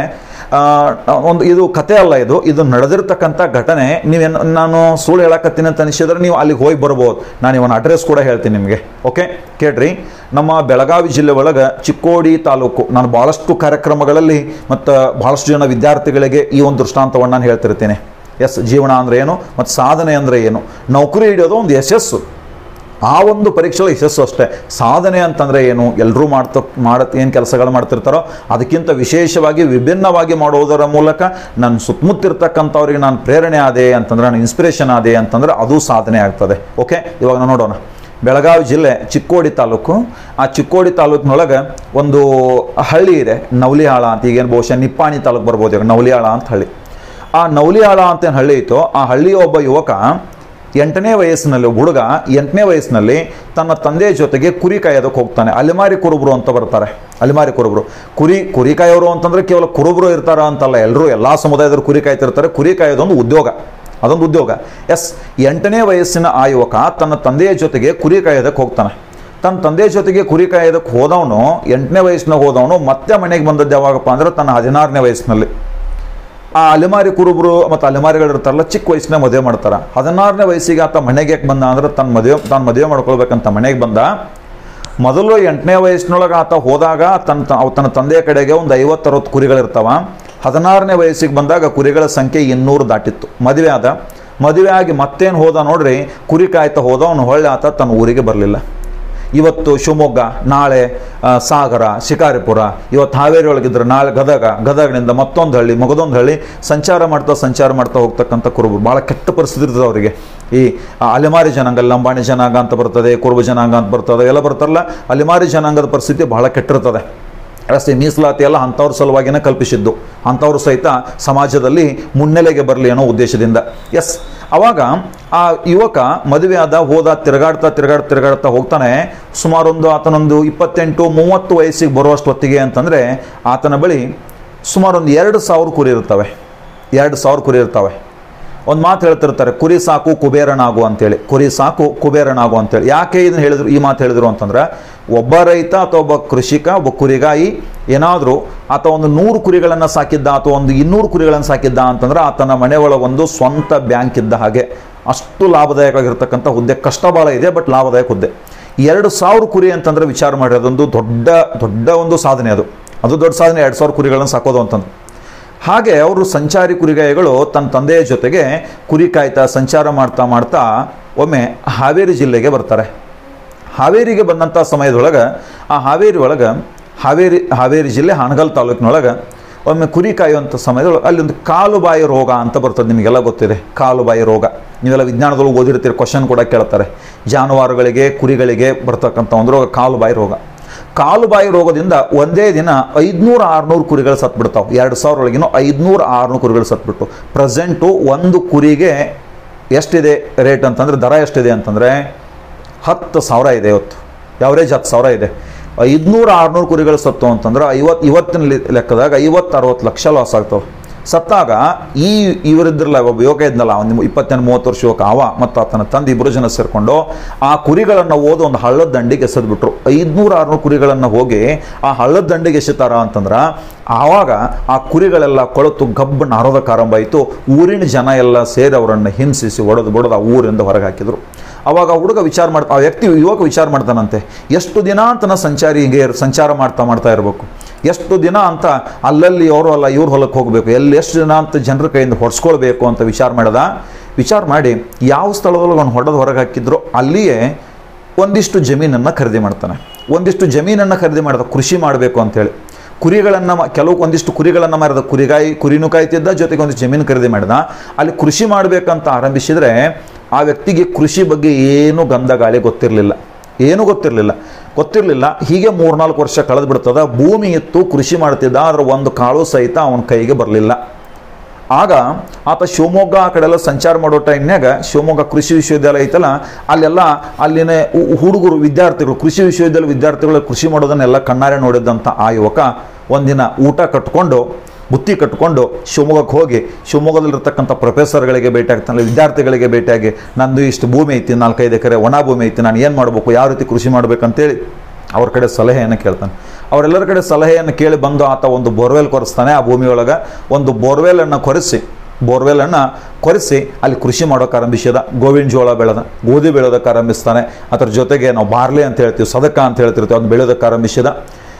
ಒಂದು ಇದು ಕತೆ ಅಲ್ಲ ಇದು ಇದು ನಡೆದಿರ್ತಕ್ಕಂಥ ಘಟನೆ ನೀವೇನು ನಾನು ಸುಳ್ಳು ಹೇಳಕತ್ತೀನಿ ಅಂತ ಅನಿಸಿದ್ರೆ ನೀವು ಅಲ್ಲಿಗೆ ಹೋಗಿ ಬರ್ಬೋದು ನಾನು ಇವನ್ ಅಡ್ರೆಸ್ ಕೂಡ ಹೇಳ್ತೀನಿ ನಿಮಗೆ ಓಕೆ ಕೇಳ್ರಿ ನಮ್ಮ ಬೆಳಗಾವಿ ಜಿಲ್ಲೆ ಒಳಗೆ ಚಿಕ್ಕೋಡಿ ತಾಲೂಕು ನಾನು ಭಾಳಷ್ಟು ಕಾರ್ಯಕ್ರಮಗಳಲ್ಲಿ ಮತ್ತು ಭಾಳಷ್ಟು ಜನ ವಿದ್ಯಾರ್ಥಿಗಳಿಗೆ ಈ ಒಂದು ದೃಷ್ಟಾಂತವನ್ನು ನಾನು ಹೇಳ್ತಿರ್ತೀನಿ ಎಸ್ ಜೀವನ ಅಂದರೆ ಏನು ಮತ್ತು ಸಾಧನೆ ಅಂದರೆ ಏನು ನೌಕರಿ ಹಿಡಿಯೋದು ಒಂದು ಯಶಸ್ಸು ಆ ಒಂದು ಪರೀಕ್ಷೆಗಳ ಯಶಸ್ಸು ಅಷ್ಟೇ ಸಾಧನೆ ಅಂತಂದರೆ ಏನು ಎಲ್ಲರೂ ಮಾಡ್ತ ಮಾಡತ್ ಏನು ಕೆಲಸಗಳು ಮಾಡ್ತಿರ್ತಾರೋ ಅದಕ್ಕಿಂತ ವಿಶೇಷವಾಗಿ ವಿಭಿನ್ನವಾಗಿ ಮಾಡೋದರ ಮೂಲಕ ನನ್ನ ಸುತ್ತಮುತ್ತಿರ್ತಕ್ಕಂಥವ್ರಿಗೆ ನಾನು ಪ್ರೇರಣೆ ಆದೆ ಅಂತಂದ್ರೆ ನಾನು ಇನ್ಸ್ಪಿರೇಷನ್ ಆದೆ ಅಂತಂದ್ರೆ ಅದು ಸಾಧನೆ ಆಗ್ತದೆ ಓಕೆ ಇವಾಗ ನಾವು ನೋಡೋಣ ಬೆಳಗಾವಿ ಜಿಲ್ಲೆ ಚಿಕ್ಕೋಡಿ ತಾಲೂಕು ಆ ಚಿಕ್ಕೋಡಿ ತಾಲೂಕಿನೊಳಗೆ ಒಂದು ಹಳ್ಳಿ ಇದೆ ನವಲಿಹಾಳ ಅಂತ ಈಗೇನು ಬಹುಶಃ ನಿಪ್ಪಾಣಿ ತಾಲೂಕು ಬರ್ಬೋದು ಇವಾಗ ನವಲಿಹಾಳ ಅಂತ ಹಳ್ಳಿ ಆ ನವಲಿಹಾಳ ಅಂತ ಏನು ಹಳ್ಳಿ ಇತ್ತು ಆ ಹಳ್ಳಿಯ ಒಬ್ಬ ಯುವಕ ಎಂಟನೇ ವಯಸ್ಸಿನಲ್ಲಿ ಹುಡುಗ ಎಂಟನೇ ವಯಸ್ಸಿನಲ್ಲಿ ತನ್ನ ತಂದೆಯ ಜೊತೆಗೆ ಕುರಿ ಕಾಯೋದಕ್ಕೆ ಹೋಗ್ತಾನೆ ಅಲೆಮಾರಿ ಕುರುಬರು ಅಂತ ಬರ್ತಾರೆ ಅಲೆಮಾರಿ ಕುರುಬರು ಕುರಿ ಕುರಿ ಕಾಯೋರು ಅಂತಂದ್ರೆ ಕೇವಲ ಕುರುಬರು ಇರ್ತಾರ ಅಂತಲ್ಲ ಎಲ್ಲರೂ ಎಲ್ಲ ಸಮುದಾಯದವರು ಕುರಿ ಕಾಯ್ತಿರ್ತಾರೆ ಕುರಿ ಕಾಯೋದೊಂದು ಉದ್ಯೋಗ ಅದೊಂದು ಉದ್ಯೋಗ ಎಸ್ ಎಂಟನೇ ವಯಸ್ಸಿನ ಆ ಯುವಕ ತನ್ನ ತಂದೆಯ ಜೊತೆಗೆ ಕುರಿ ಕಾಯೋದಕ್ಕೆ ಹೋಗ್ತಾನೆ ತನ್ನ ತಂದೆಯ ಜೊತೆಗೆ ಕುರಿ ಕಾಯೋದಕ್ಕೆ ಹೋದವನು ಎಂಟನೇ ವಯಸ್ಸಿನಾಗ ಹೋದವನು ಮತ್ತೆ ಮನೆಗೆ ಬಂದದ್ದು ಯಾವಾಗಪ್ಪ ಅಂದ್ರೆ ತನ್ನ ಹದಿನಾರನೇ ವಯಸ್ಸಿನಲ್ಲಿ ಆ ಅಲೆಮಾರಿ ಕುರುಬರು ಮತ್ತು ಅಲೆಮಾರಿಗಳು ಇರ್ತಾರಲ್ಲ ಚಿಕ್ಕ ವಯಸ್ಸಿನ ಮದುವೆ ಮಾಡ್ತಾರೆ ಹದಿನಾರನೇ ವಯಸ್ಸಿಗೆ ಆತ ಮನೆಗೆ ಯಾಕೆ ಬಂದ ಅಂದ್ರೆ ತನ್ನ ಮದುವೆ ತಾನು ಮದುವೆ ಮಾಡ್ಕೊಳ್ಬೇಕಂತ ಮನೆಗೆ ಬಂದ ಮೊದಲು ಎಂಟನೇ ವಯಸ್ಸಿನೊಳಗೆ ಆತ ಹೋದಾಗ ತನ್ನ ತ- ಅವ್ ತನ್ನ ತಂದೆಯ ಕಡೆಗೆ ಒಂದು ಐವತ್ತರವತ್ತು ಕುರಿಗಳಿರ್ತಾವ ಹದಿನಾರನೇ ವಯಸ್ಸಿಗೆ ಬಂದಾಗ ಕುರಿಗಳ ಸಂಖ್ಯೆ ಇನ್ನೂರು ದಾಟಿತ್ತು ಮದುವೆ ಆದ ಮದುವೆ ಆಗಿ ಮತ್ತೇನು ಹೋದ ನೋಡ್ರಿ ಕುರಿ ಕಾಯ್ತಾ ಹೋದ ಅವನು ಹೊಳ್ಳೆ ಆತ ತನ್ನ ಊರಿಗೆ ಬರಲಿಲ್ಲ ಇವತ್ತು ಶಿವಮೊಗ್ಗ ನಾಳೆ ಆ, ಸಾಗರ ಶಿಕಾರಿಪುರ ಇವತ್ತು ಹಾವೇರಿ ಒಳಗಿದ್ರೆ ನಾಳೆ ಗದಗ ಗದಗನಿಂದ ಮತ್ತೊಂದು ಹಳ್ಳಿ ಮಗದೊಂದು ಹಳ್ಳಿ ಸಂಚಾರ ಮಾಡ್ತಾ ಸಂಚಾರ ಮಾಡ್ತಾ ಹೋಗ್ತಕ್ಕಂಥ ಕುರುಬರು ಭಾಳ ಕೆಟ್ಟ ಪರಿಸ್ಥಿತಿ ಇರ್ತದೆ ಅವರಿಗೆ ಈ ಆ, ಅಲೆಮಾರಿ ಜನಾಂಗ ಲಂಬಾಣಿ ಜನಾಂಗ ಅಂತ ಬರ್ತದೆ ಕುರುಬ ಜನಾಂಗ ಅಂತ ಬರ್ತದೆ ಎಲ್ಲ ಬರ್ತಾರಲ್ಲ ಅಲೆಮಾರಿ ಜನಾಂಗದ ಪರಿಸ್ಥಿತಿ ಬಹಳ ಕೆಟ್ಟಿರ್ತದೆ ರಸ್ತೆ ಮೀಸಲಾತಿ ಎಲ್ಲ ಅಂಥವ್ರ ಸಲುವಾಗಿನೇ ಕಲ್ಪಿಸಿದ್ದು ಅಂಥವ್ರು ಸಹಿತ ಸಮಾಜದಲ್ಲಿ ಮುನ್ನೆಲೆಗೆ ಬರಲಿ ಅನ್ನೋ ಉದ್ದೇಶದಿಂದ ಎಸ್ ಅವಾಗ ಆ ಯುವಕ ಮದುವೆ ಆದ ಹೋದ ತಿರುಗಾಡ್ತಾ ತಿರುಗಾಡ್ತಾ ತಿರುಗಾಡ್ತಾ ಹೋಗ್ತಾನೆ ಸುಮಾರೊಂದು ಆತನೊಂದು ಇಪ್ಪತ್ತೆಂಟು ಮೂವತ್ತು ವಯಸ್ಸಿಗೆ ಬರುವಷ್ಟು ಹೊತ್ತಿಗೆ ಅಂತಂದರೆ ಆತನ ಬಳಿ ಸುಮಾರೊಂದು ಎರಡು ಸಾವಿರ ಕುರಿ ಇರ್ತವೆ ಎರಡು ಸಾವಿರ ಕುರಿ ಇರ್ತವೆ ಒಂದು ಮಾತು ಹೇಳ್ತಿರ್ತಾರೆ ಕುರಿ ಸಾಕು ಕುಬೇರನಾಗು ಅಂತೇಳಿ ಕುರಿ ಸಾಕು ಕುಬೇರನಾಗು ಅಂತೇಳಿ ಯಾಕೆ ಇದನ್ನ ಹೇಳಿದ್ರು ಈ ಮಾತು ಹೇಳಿದ್ರು ಅಂತಂದ್ರೆ ಒಬ್ಬ ರೈತ ಅಥವಾ ಒಬ್ಬ ಕೃಷಿಕ ಒಬ್ಬ ಕುರಿಗಾಯಿ ಏನಾದರೂ ಆತ ಒಂದು ನೂರು ಕುರಿಗಳನ್ನು ಸಾಕಿದ್ದ ಅಥವಾ ಒಂದು ಇನ್ನೂರು ಕುರಿಗಳನ್ನು ಸಾಕಿದ್ದ ಅಂತಂದ್ರೆ ಆತನ ಮನೆ ಒಳಗೆ ಒಂದು ಸ್ವಂತ ಬ್ಯಾಂಕ್ ಇದ್ದ ಹಾಗೆ ಅಷ್ಟು ಲಾಭದಾಯಕವಾಗಿರ್ತಕ್ಕಂಥ ಹುದ್ದೆ ಕಷ್ಟ ಭಾಳ ಇದೆ ಬಟ್ ಲಾಭದಾಯಕ ಹುದ್ದೆ ಎರಡು ಸಾವಿರ ಕುರಿ ಅಂತಂದ್ರೆ ವಿಚಾರ ಮಾಡಿ ಅದೊಂದು ದೊಡ್ಡ ದೊಡ್ಡ ಒಂದು ಸಾಧನೆ ಅದು ಅದು ದೊಡ್ಡ ಸಾಧನೆ ಎರಡು ಸಾವಿರ ಕುರಿಗಳನ್ನು ಸಾಕೋದು ಅಂತಂದು ಹಾಗೆ ಅವರು ಸಂಚಾರಿ ಕುರಿಗಾಯಿಗಳು ತನ್ನ ತಂದೆಯ ಜೊತೆಗೆ ಕುರಿ ಕಾಯ್ತಾ ಸಂಚಾರ ಮಾಡ್ತಾ ಮಾಡ್ತಾ ಒಮ್ಮೆ ಹಾವೇರಿ ಜಿಲ್ಲೆಗೆ ಬರ್ತಾರೆ ಹಾವೇರಿಗೆ ಬಂದಂಥ ಸಮಯದೊಳಗೆ ಆ ಹಾವೇರಿ ಒಳಗೆ ಹಾವೇರಿ ಹಾವೇರಿ ಜಿಲ್ಲೆ ಹಾನಗಲ್ ತಾಲೂಕಿನೊಳಗೆ ಒಮ್ಮೆ ಕುರಿ ಕಾಯುವಂಥ ಸಮಯದೊಳಗೆ ಅಲ್ಲಿ ಒಂದು ಕಾಲುಬಾಯಿ ರೋಗ ಅಂತ ಬರ್ತದೆ ನಿಮಗೆಲ್ಲ ಗೊತ್ತಿದೆ ಕಾಲುಬಾಯಿ ರೋಗ ನೀವೆಲ್ಲ ವಿಜ್ಞಾನದೊಳಗೆ ಓದಿರ್ತೀರಿ ಕ್ವಶನ್ ಕೂಡ ಕೇಳ್ತಾರೆ ಜಾನುವಾರುಗಳಿಗೆ ಕುರಿಗಳಿಗೆ ಬರ್ತಕ್ಕಂಥ ಒಂದು ರೋಗ ಕಾಲುಬಾಯಿ ರೋಗ ಕಾಲುಬಾಯಿ ರೋಗದಿಂದ ಒಂದೇ ದಿನ ಐದುನೂರು ಆರುನೂರು ಕುರಿಗಳು ಸತ್ಬಿಡ್ತಾವೆ ಎರಡು ಸಾವಿರ ಒಳಗಿನ ಐದುನೂರು ಆರುನೂರು ಕುರಿಗಳು ಸತ್ಬಿಟ್ಟು ಪ್ರೆಸೆಂಟು ಒಂದು ಕುರಿಗೆ ಎಷ್ಟಿದೆ ರೇಟ್ ಅಂತಂದರೆ ದರ ಎಷ್ಟಿದೆ ಅಂತಂದರೆ ಹತ್ತು ಸಾವಿರ ಇದೆ ಇವತ್ತು ಯಾವರೇಜ್ ಹತ್ತು ಸಾವಿರ ಇದೆ ಐದುನೂರು ಆರುನೂರು ಕುರಿಗಳು ಸತ್ತು ಅಂತಂದ್ರೆ ಐವತ್ತು ಇವತ್ತಿನ ಲೆ- ಲೆಕ್ಕದಾಗ ಐವತ್ತು ಅರವತ್ತು ಲಕ್ಷ ಲಾಸ್ ಆಗ್ತವೆ ಸತ್ತಾಗ ಈ ಇವರಿದ್ರಲ್ಲ ಒಬ್ಬ ಯುವಕ ಇದ್ನಲ್ಲ ಒಂದು ಇಪ್ಪತ್ತೆಂಟು ಮೂವತ್ತು ವರ್ಷ ಯುವಕ ಅವ ಮತ್ತು ಆತನ ತಂದೆ ಇಬ್ಬರು ಜನ ಸೇರಿಕೊಂಡು ಆ ಕುರಿಗಳನ್ನು ಓದಿ ಒಂದು ಹಳ್ಳದ ದಂಡಿಗೆ ಎಸೆದ್ಬಿಟ್ರು ಐದುನೂರು ಆರುನೂರು ಕುರಿಗಳನ್ನು ಹೋಗಿ ಆ ಹಳ್ಳದ ದಂಡಿಗೆ ಎಸೆತಾರ ಅಂತಂದ್ರೆ ಆವಾಗ ಆ ಕುರಿಗಳೆಲ್ಲ ಕೊಳತು ಗಬ್ಬು ನಾರೋದಕ್ಕೆ ಆರಂಭ ಆಯಿತು ಊರಿನ ಜನ ಎಲ್ಲ ಸೇರಿ ಅವರನ್ನು ಹಿಂಸಿಸಿ ಒಡೆದು ಬಡದು ಆ ಊರಿಂದ ಹೊರಗೆ ಹಾಕಿದ್ರು ಅವಾಗ ಹುಡುಗ ವಿಚಾರ ಮಾಡ್ತಾ ಆ ವ್ಯಕ್ತಿ ಯುವಕ ವಿಚಾರ ಮಾಡ್ತಾನಂತೆ ಎಷ್ಟು ದಿನ ಅಂತ ನಾ ಸಂಚಾರಿ ಹಿಂಗೆ ಇರ್- ಸಂಚಾರ ಮಾಡ್ತಾ ಮಾಡ್ತಾ ಇರಬೇಕು ಎಷ್ಟು ದಿನ ಅಂತ ಅಲ್ಲಲ್ಲಿ ಅವರು ಅಲ್ಲ ಇವ್ರ ಹೊಲಕ್ಕೆ ಹೋಗಬೇಕು ಎಲ್ಲಿ ಎಷ್ಟು ದಿನ ಅಂತ ಜನರ ಕೈಯಿಂದ ಹೊಡ್ಸ್ಕೊಳ್ಬೇಕು ಅಂತ ವಿಚಾರ ಮಾಡ್ದ ವಿಚಾರ ಮಾಡಿ ಯಾವ ಸ್ಥಳದೊಳಗೆ ಅವ್ನು ಹೊಡೆದು ಹೊರಗೆ ಹಾಕಿದ್ರು ಅಲ್ಲಿಯೇ ಒಂದಿಷ್ಟು ಜಮೀನನ್ನು ಖರೀದಿ ಮಾಡ್ತಾನೆ ಒಂದಿಷ್ಟು ಜಮೀನನ್ನು ಖರೀದಿ ಮಾಡಿದ ಕೃಷಿ ಮಾಡಬೇಕು ಅಂತೇಳಿ ಕುರಿಗಳನ್ನು ಮ- ಕೆಲವು ಒಂದಿಷ್ಟು ಕುರಿಗಳನ್ನು ಮಾರಿದ ಕುರಿಗಾಯಿ ಕುರಿನೂ ಕಾಯ್ತಿದ್ದ ಜೊತೆಗೆ ಒಂದಿಷ್ಟು ಜಮೀನು ಖರೀದಿ ಮಾಡಿದ ಅಲ್ಲಿ ಕೃಷಿ ಮಾಡಬೇಕಂತ ಆರಂಭಿಸಿದರೆ ಆ ವ್ಯಕ್ತಿಗೆ ಕೃಷಿ ಬಗ್ಗೆ ಏನೂ ಗಂಧ ಗಾಳಿ ಗೊತ್ತಿರಲಿಲ್ಲ ಏನೂ ಗೊತ್ತಿರಲಿಲ್ಲ ಗೊತ್ತಿರಲಿಲ್ಲ ಹೀಗೆ ಮೂರ್ನಾಲ್ಕು ವರ್ಷ ಕಳೆದು ಬಿಡ್ತದ ಭೂಮಿ ಇತ್ತು ಕೃಷಿ ಮಾಡ್ತಿದ್ದ ಆದ್ರೆ ಒಂದು ಕಾಳು ಸಹಿತ ಅವನ ಕೈಗೆ ಬರಲಿಲ್ಲ ಆಗ ಆತ ಶಿವಮೊಗ್ಗ ಆ ಕಡೆ ಎಲ್ಲ ಸಂಚಾರ ಮಾಡೋ ಟೈಮ್ನಾಗ ಶಿವಮೊಗ್ಗ ಕೃಷಿ ವಿಶ್ವವಿದ್ಯಾಲಯ ಐತಲ್ಲ ಅಲ್ಲೆಲ್ಲ ಅಲ್ಲಿನ ಹು- ಹುಡುಗರು ವಿದ್ಯಾರ್ಥಿಗಳು ಕೃಷಿ ವಿಶ್ವವಿದ್ಯಾಲಯ ವಿದ್ಯಾರ್ಥಿಗಳು ಕೃಷಿ ಮಾಡೋದನ್ನೆಲ್ಲ ಕಣ್ಣಾರೆ ನೋಡಿದಂಥ ಆ ಯುವಕ ಒಂದಿನ ಊಟ ಕಟ್ಕೊಂಡು ಬುತ್ತಿ ಕಟ್ಕೊಂಡು ಶಿವಮೊಗ್ಗಕ್ಕೆ ಹೋಗಿ ಶಿವಮೊಗ್ಗದಲ್ಲಿರ್ತಕ್ಕಂಥ ಪ್ರೊಫೆಸರ್ಗಳಿಗೆ ಭೇಟಿ ಆಗ್ತಾನೆ ವಿದ್ಯಾರ್ಥಿಗಳಿಗೆ ಭೇಟಿಯಾಗಿ ನಂದು ಇಷ್ಟು ಭೂಮಿ ಐತಿ ನಾಲ್ಕೈದು ಎಕರೆ ಒಣ ಭೂಮಿ ಐತಿ ನಾನು ಏನು ಮಾಡಬೇಕು ಯಾವ ರೀತಿ ಕೃಷಿ ಮಾಡ್ಬೇಕಂತೇಳಿ ಅವ್ರ ಕಡೆ ಸಲಹೆಯನ್ನು ಕೇಳ್ತಾನೆ ಅವರೆಲ್ಲರ ಕಡೆ ಸಲಹೆಯನ್ನು ಕೇಳಿ ಬಂದು ಆತ ಒಂದು ಬೋರ್ವೆಲ್ ಕೊರೆಸ್ತಾನೆ ಆ ಭೂಮಿಯೊಳಗೆ ಒಂದು ಬೋರ್ವೆಲನ್ನು ಕೊರೆಸಿ ಬೋರ್ವೆಲನ್ನು ಕೊರೆಸಿ ಅಲ್ಲಿ ಕೃಷಿ ಮಾಡೋಕೆ ಆರಂಭಿಸಿದ ಗೋವಿನ ಜೋಳ ಬೆಳೆದ ಗೋಧಿ ಬೆಳೆಯೋದಕ್ಕೆ ಆರಂಭಿಸ್ತಾನೆ ಅದರ ಜೊತೆಗೆ ನಾವು ಬಾರ್ಲೆ ಅಂತ ಹೇಳ್ತೀವಿ ಸದಕ ಅಂತ ಹೇಳ್ತಿರ್ತೀವಿ ಅದನ್ನು ಬೆಳೆಯೋದಕ್ಕೆ ಆರಂಭಿಸಿದ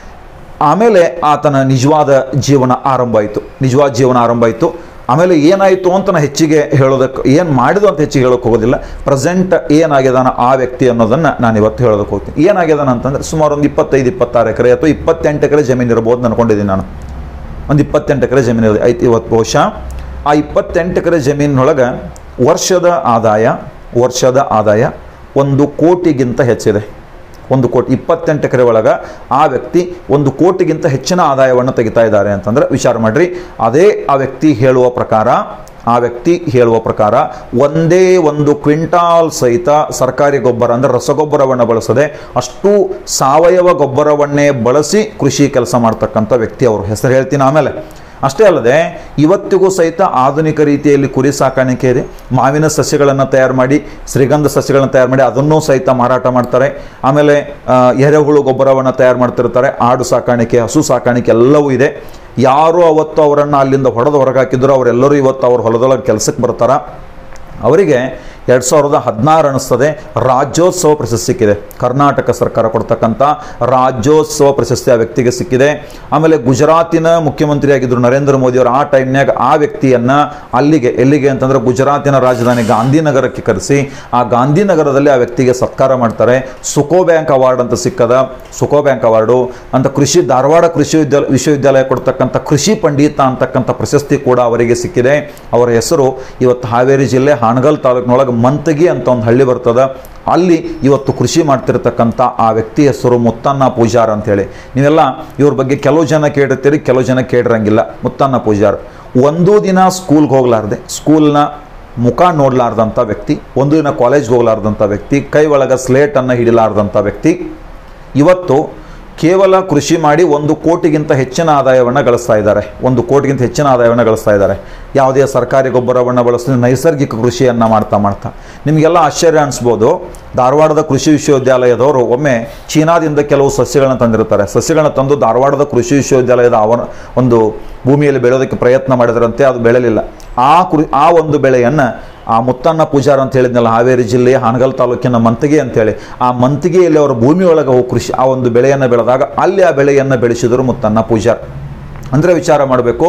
ಆಮೇಲೆ ಆತನ ನಿಜವಾದ ಜೀವನ ಆರಂಭ ಆಯಿತು ನಿಜವಾದ ಜೀವನ ಆರಂಭ ಆಯಿತು ಆಮೇಲೆ ಏನಾಯಿತು ಅಂತ ನಾನು ಹೆಚ್ಚಿಗೆ ಹೇಳೋದಕ್ಕೆ ಏನು ಮಾಡಿದು ಅಂತ ಹೆಚ್ಚಿಗೆ ಹೇಳೋಕೆ ಹೋಗೋದಿಲ್ಲ ಪ್ರೆಸೆಂಟ್ ಏನಾಗ್ಯದಾನ ಆ ವ್ಯಕ್ತಿ ಅನ್ನೋದನ್ನು ನಾನು ಇವತ್ತು ಹೇಳೋದಕ್ಕೆ ಹೋಗ್ತೀನಿ ಏನಾಗ್ಯದಾನ ಅಂತಂದ್ರೆ ಸುಮಾರು ಒಂದು ಇಪ್ಪತ್ತೈದು ಇಪ್ಪತ್ತಾರು ಎಕರೆ ಅಥವಾ ಇಪ್ಪತ್ತೆಂಟು ಎಕರೆ ಜಮೀನು ಇರ್ಬೋದು ಅನ್ಕೊಂಡಿದ್ದೀನಿ ನಾನು ಒಂದು ಇಪ್ಪತ್ತೆಂಟು ಎಕರೆ ಜಮೀನು ಇದೆ ಐತಿ ಇವತ್ತು ಬಹುಶಃ ಆ ಇಪ್ಪತ್ತೆಂಟು ಎಕರೆ ಜಮೀನಿನೊಳಗೆ ವರ್ಷದ ಆದಾಯ ವರ್ಷದ ಆದಾಯ ಒಂದು ಕೋಟಿಗಿಂತ ಹೆಚ್ಚಿದೆ ಒಂದು ಕೋಟಿ ಇಪ್ಪತ್ತೆಂಟು ಎಕರೆ ಒಳಗೆ ಆ ವ್ಯಕ್ತಿ ಒಂದು ಕೋಟಿಗಿಂತ ಹೆಚ್ಚಿನ ಆದಾಯವನ್ನು ತೆಗಿತಾ ಇದ್ದಾರೆ ಅಂತಂದ್ರೆ ವಿಚಾರ ಮಾಡ್ರಿ ಅದೇ ಆ ವ್ಯಕ್ತಿ ಹೇಳುವ ಪ್ರಕಾರ ಆ ವ್ಯಕ್ತಿ ಹೇಳುವ ಪ್ರಕಾರ ಒಂದೇ ಒಂದು ಕ್ವಿಂಟಾಲ್ ಸಹಿತ ಸರ್ಕಾರಿ ಗೊಬ್ಬರ ಅಂದರೆ ರಸಗೊಬ್ಬರವನ್ನು ಬಳಸದೆ ಅಷ್ಟು ಸಾವಯವ ಗೊಬ್ಬರವನ್ನೇ ಬಳಸಿ ಕೃಷಿ ಕೆಲಸ ಮಾಡ್ತಕ್ಕಂಥ ವ್ಯಕ್ತಿ ಅವರು ಹೆಸರು ಹೇಳ್ತೀನಿ ಆಮೇಲೆ ಅಷ್ಟೇ ಅಲ್ಲದೆ ಇವತ್ತಿಗೂ ಸಹಿತ ಆಧುನಿಕ ರೀತಿಯಲ್ಲಿ ಕುರಿ ಸಾಕಾಣಿಕೆ ಇದೆ ಮಾವಿನ ಸಸ್ಯಗಳನ್ನು ತಯಾರು ಮಾಡಿ ಶ್ರೀಗಂಧ ಸಸ್ಯಗಳನ್ನು ತಯಾರು ಮಾಡಿ ಅದನ್ನೂ ಸಹಿತ ಮಾರಾಟ ಮಾಡ್ತಾರೆ ಆಮೇಲೆ ಆ, ಎರೆಹುಳು ಗೊಬ್ಬರವನ್ನು ತಯಾರು ಮಾಡ್ತಿರ್ತಾರೆ ಆಡು ಸಾಕಾಣಿಕೆ ಹಸು ಸಾಕಾಣಿಕೆ ಎಲ್ಲವೂ ಇದೆ ಯಾರು ಅವತ್ತು ಅವರನ್ನು ಅಲ್ಲಿಂದ ಹೊಡೆದು ಹೊರಗೆ ಹಾಕಿದ್ರು ಅವರೆಲ್ಲರೂ ಇವತ್ತು ಅವ್ರ ಹೊಲದೊಳಗೆ ಕೆಲಸಕ್ಕೆ ಬರ್ತಾರ ಅವರಿಗೆ ಎರಡು ಸಾವಿರದ ಹದಿನಾರು ಅನಿಸ್ತದೆ ರಾಜ್ಯೋತ್ಸವ ಪ್ರಶಸ್ತಿ ಸಿಕ್ಕಿದೆ ಕರ್ನಾಟಕ ಸರ್ಕಾರ ಕೊಡ್ತಕ್ಕಂಥ ರಾಜ್ಯೋತ್ಸವ ಪ್ರಶಸ್ತಿ ಆ ವ್ಯಕ್ತಿಗೆ ಸಿಕ್ಕಿದೆ ಆಮೇಲೆ ಗುಜರಾತಿನ ಮುಖ್ಯಮಂತ್ರಿಯಾಗಿದ್ದರು ನರೇಂದ್ರ ಮೋದಿ ಅವರು ಆ ಟೈಮ್ನಾಗ ಆ ವ್ಯಕ್ತಿಯನ್ನು ಅಲ್ಲಿಗೆ ಎಲ್ಲಿಗೆ ಅಂತಂದ್ರೆ ಗುಜರಾತಿನ ರಾಜಧಾನಿ ಗಾಂಧಿನಗರಕ್ಕೆ ಕರೆಸಿ ಆ ಗಾಂಧಿನಗರದಲ್ಲಿ ಆ ವ್ಯಕ್ತಿಗೆ ಸತ್ಕಾರ ಮಾಡ್ತಾರೆ ಸುಕೋ ಬ್ಯಾಂಕ್ ಅವಾರ್ಡ್ ಅಂತ ಸಿಕ್ಕದ ಸುಕೋ ಬ್ಯಾಂಕ್ ಅವಾರ್ಡು ಅಂತ ಕೃಷಿ ಧಾರವಾಡ ಕೃಷಿ ವಿದ್ಯಾಲಯ ವಿಶ್ವವಿದ್ಯಾಲಯ ಕೊಡ್ತಕ್ಕಂಥ ಕೃಷಿ ಪಂಡಿತ ಅಂತಕ್ಕಂಥ ಪ್ರಶಸ್ತಿ ಕೂಡ ಅವರಿಗೆ ಸಿಕ್ಕಿದೆ ಅವರ ಹೆಸರು ಇವತ್ತು ಹಾವೇರಿ ಜಿಲ್ಲೆ ಹಾನಗಲ್ ತಾಲೂಕಿನೊಳಗೆ ಮಂತಗಿ ಅಂತ ಒಂದು ಹಳ್ಳಿ ಬರ್ತದ ಅಲ್ಲಿ ಇವತ್ತು ಕೃಷಿ ಮಾಡ್ತಿರ್ತಕ್ಕಂಥ ಆ ವ್ಯಕ್ತಿ ಹೆಸರು ಮುತ್ತನ್ನ ಪೂಜಾರ್ ಅಂತೇಳಿ ನೀವೆಲ್ಲ ಇವ್ರ ಬಗ್ಗೆ ಕೆಲವು ಜನ ಕೇಳಿರ್ತೀರಿ ಕೆಲವು ಜನ ಕೇಳಿರಂಗಿಲ್ಲ ಮುತ್ತನ್ನ ಪೂಜಾರ್ ಒಂದು ದಿನ ಸ್ಕೂಲ್ಗೆ ಹೋಗ್ಲಾರ್ದೆ ಸ್ಕೂಲ್ನ ಮುಖ ನೋಡ್ಲಾರ್ದಂಥ ವ್ಯಕ್ತಿ ಒಂದು ದಿನ ಕಾಲೇಜ್ಗೆ ಹೋಗ್ಲಾರ್ದಂಥ ವ್ಯಕ್ತಿ ಕೈ ಒಳಗೆ ಸ್ಲೇಟನ್ನು ಹಿಡಿಲಾರ್ದಂಥ ವ್ಯಕ್ತಿ ಇವತ್ತು ಕೇವಲ ಕೃಷಿ ಮಾಡಿ ಒಂದು ಕೋಟಿಗಿಂತ ಹೆಚ್ಚಿನ ಆದಾಯವನ್ನು ಗಳಿಸ್ತಾ ಇದ್ದಾರೆ ಒಂದು ಕೋಟಿಗಿಂತ ಹೆಚ್ಚಿನ ಆದಾಯವನ್ನು ಗಳಿಸ್ತಾ ಇದ್ದಾರೆ ಯಾವುದೇ ಸರ್ಕಾರಿ ಗೊಬ್ಬರವನ್ನು ಬಳಸಿ ನೈಸರ್ಗಿಕ ಕೃಷಿಯನ್ನು ಮಾಡ್ತಾ ಮಾಡ್ತಾ ನಿಮಗೆಲ್ಲ ಆಶ್ಚರ್ಯ ಅನಿಸ್ಬೋದು ಧಾರವಾಡದ ಕೃಷಿ ವಿಶ್ವವಿದ್ಯಾಲಯದವರು ಒಮ್ಮೆ ಚೀನಾದಿಂದ ಕೆಲವು ಸಸ್ಯಗಳನ್ನ ತಂದಿರ್ತಾರೆ ಸಸ್ಯಗಳನ್ನ ತಂದು ಧಾರವಾಡದ ಕೃಷಿ ವಿಶ್ವವಿದ್ಯಾಲಯದ ಅವನ ಒಂದು ಭೂಮಿಯಲ್ಲಿ ಬೆಳೆಯೋದಕ್ಕೆ ಪ್ರಯತ್ನ ಮಾಡಿದ್ರಂತೆ ಅದು ಬೆಳೆಯಲಿಲ್ಲ ಆ ಕೃ ಆ ಒಂದು ಬೆಳೆಯನ್ನು ಆ ಮುತ್ತಣ್ಣ ಪೂಜಾರ್ ಅಂತ ಹೇಳಿದ್ನಲ್ಲ ಹಾವೇರಿ ಜಿಲ್ಲೆಯ ಹಾನಗಲ್ ತಾಲೂಕಿನ ಮಂತಿಗೆ ಅಂತೇಳಿ ಆ ಮಂತಿಗೆಯಲ್ಲಿ ಅವರ ಭೂಮಿಯೊಳಗೆ ಹೋಗಿ ಕೃಷಿ ಆ ಒಂದು ಬೆಳೆಯನ್ನು ಬೆಳೆದಾಗ ಅಲ್ಲಿ ಆ ಬೆಳೆಯನ್ನು ಬೆಳೆಸಿದರು ಮುತ್ತಣ್ಣ ಪೂಜಾರ್ ಅಂದರೆ ವಿಚಾರ ಮಾಡಬೇಕು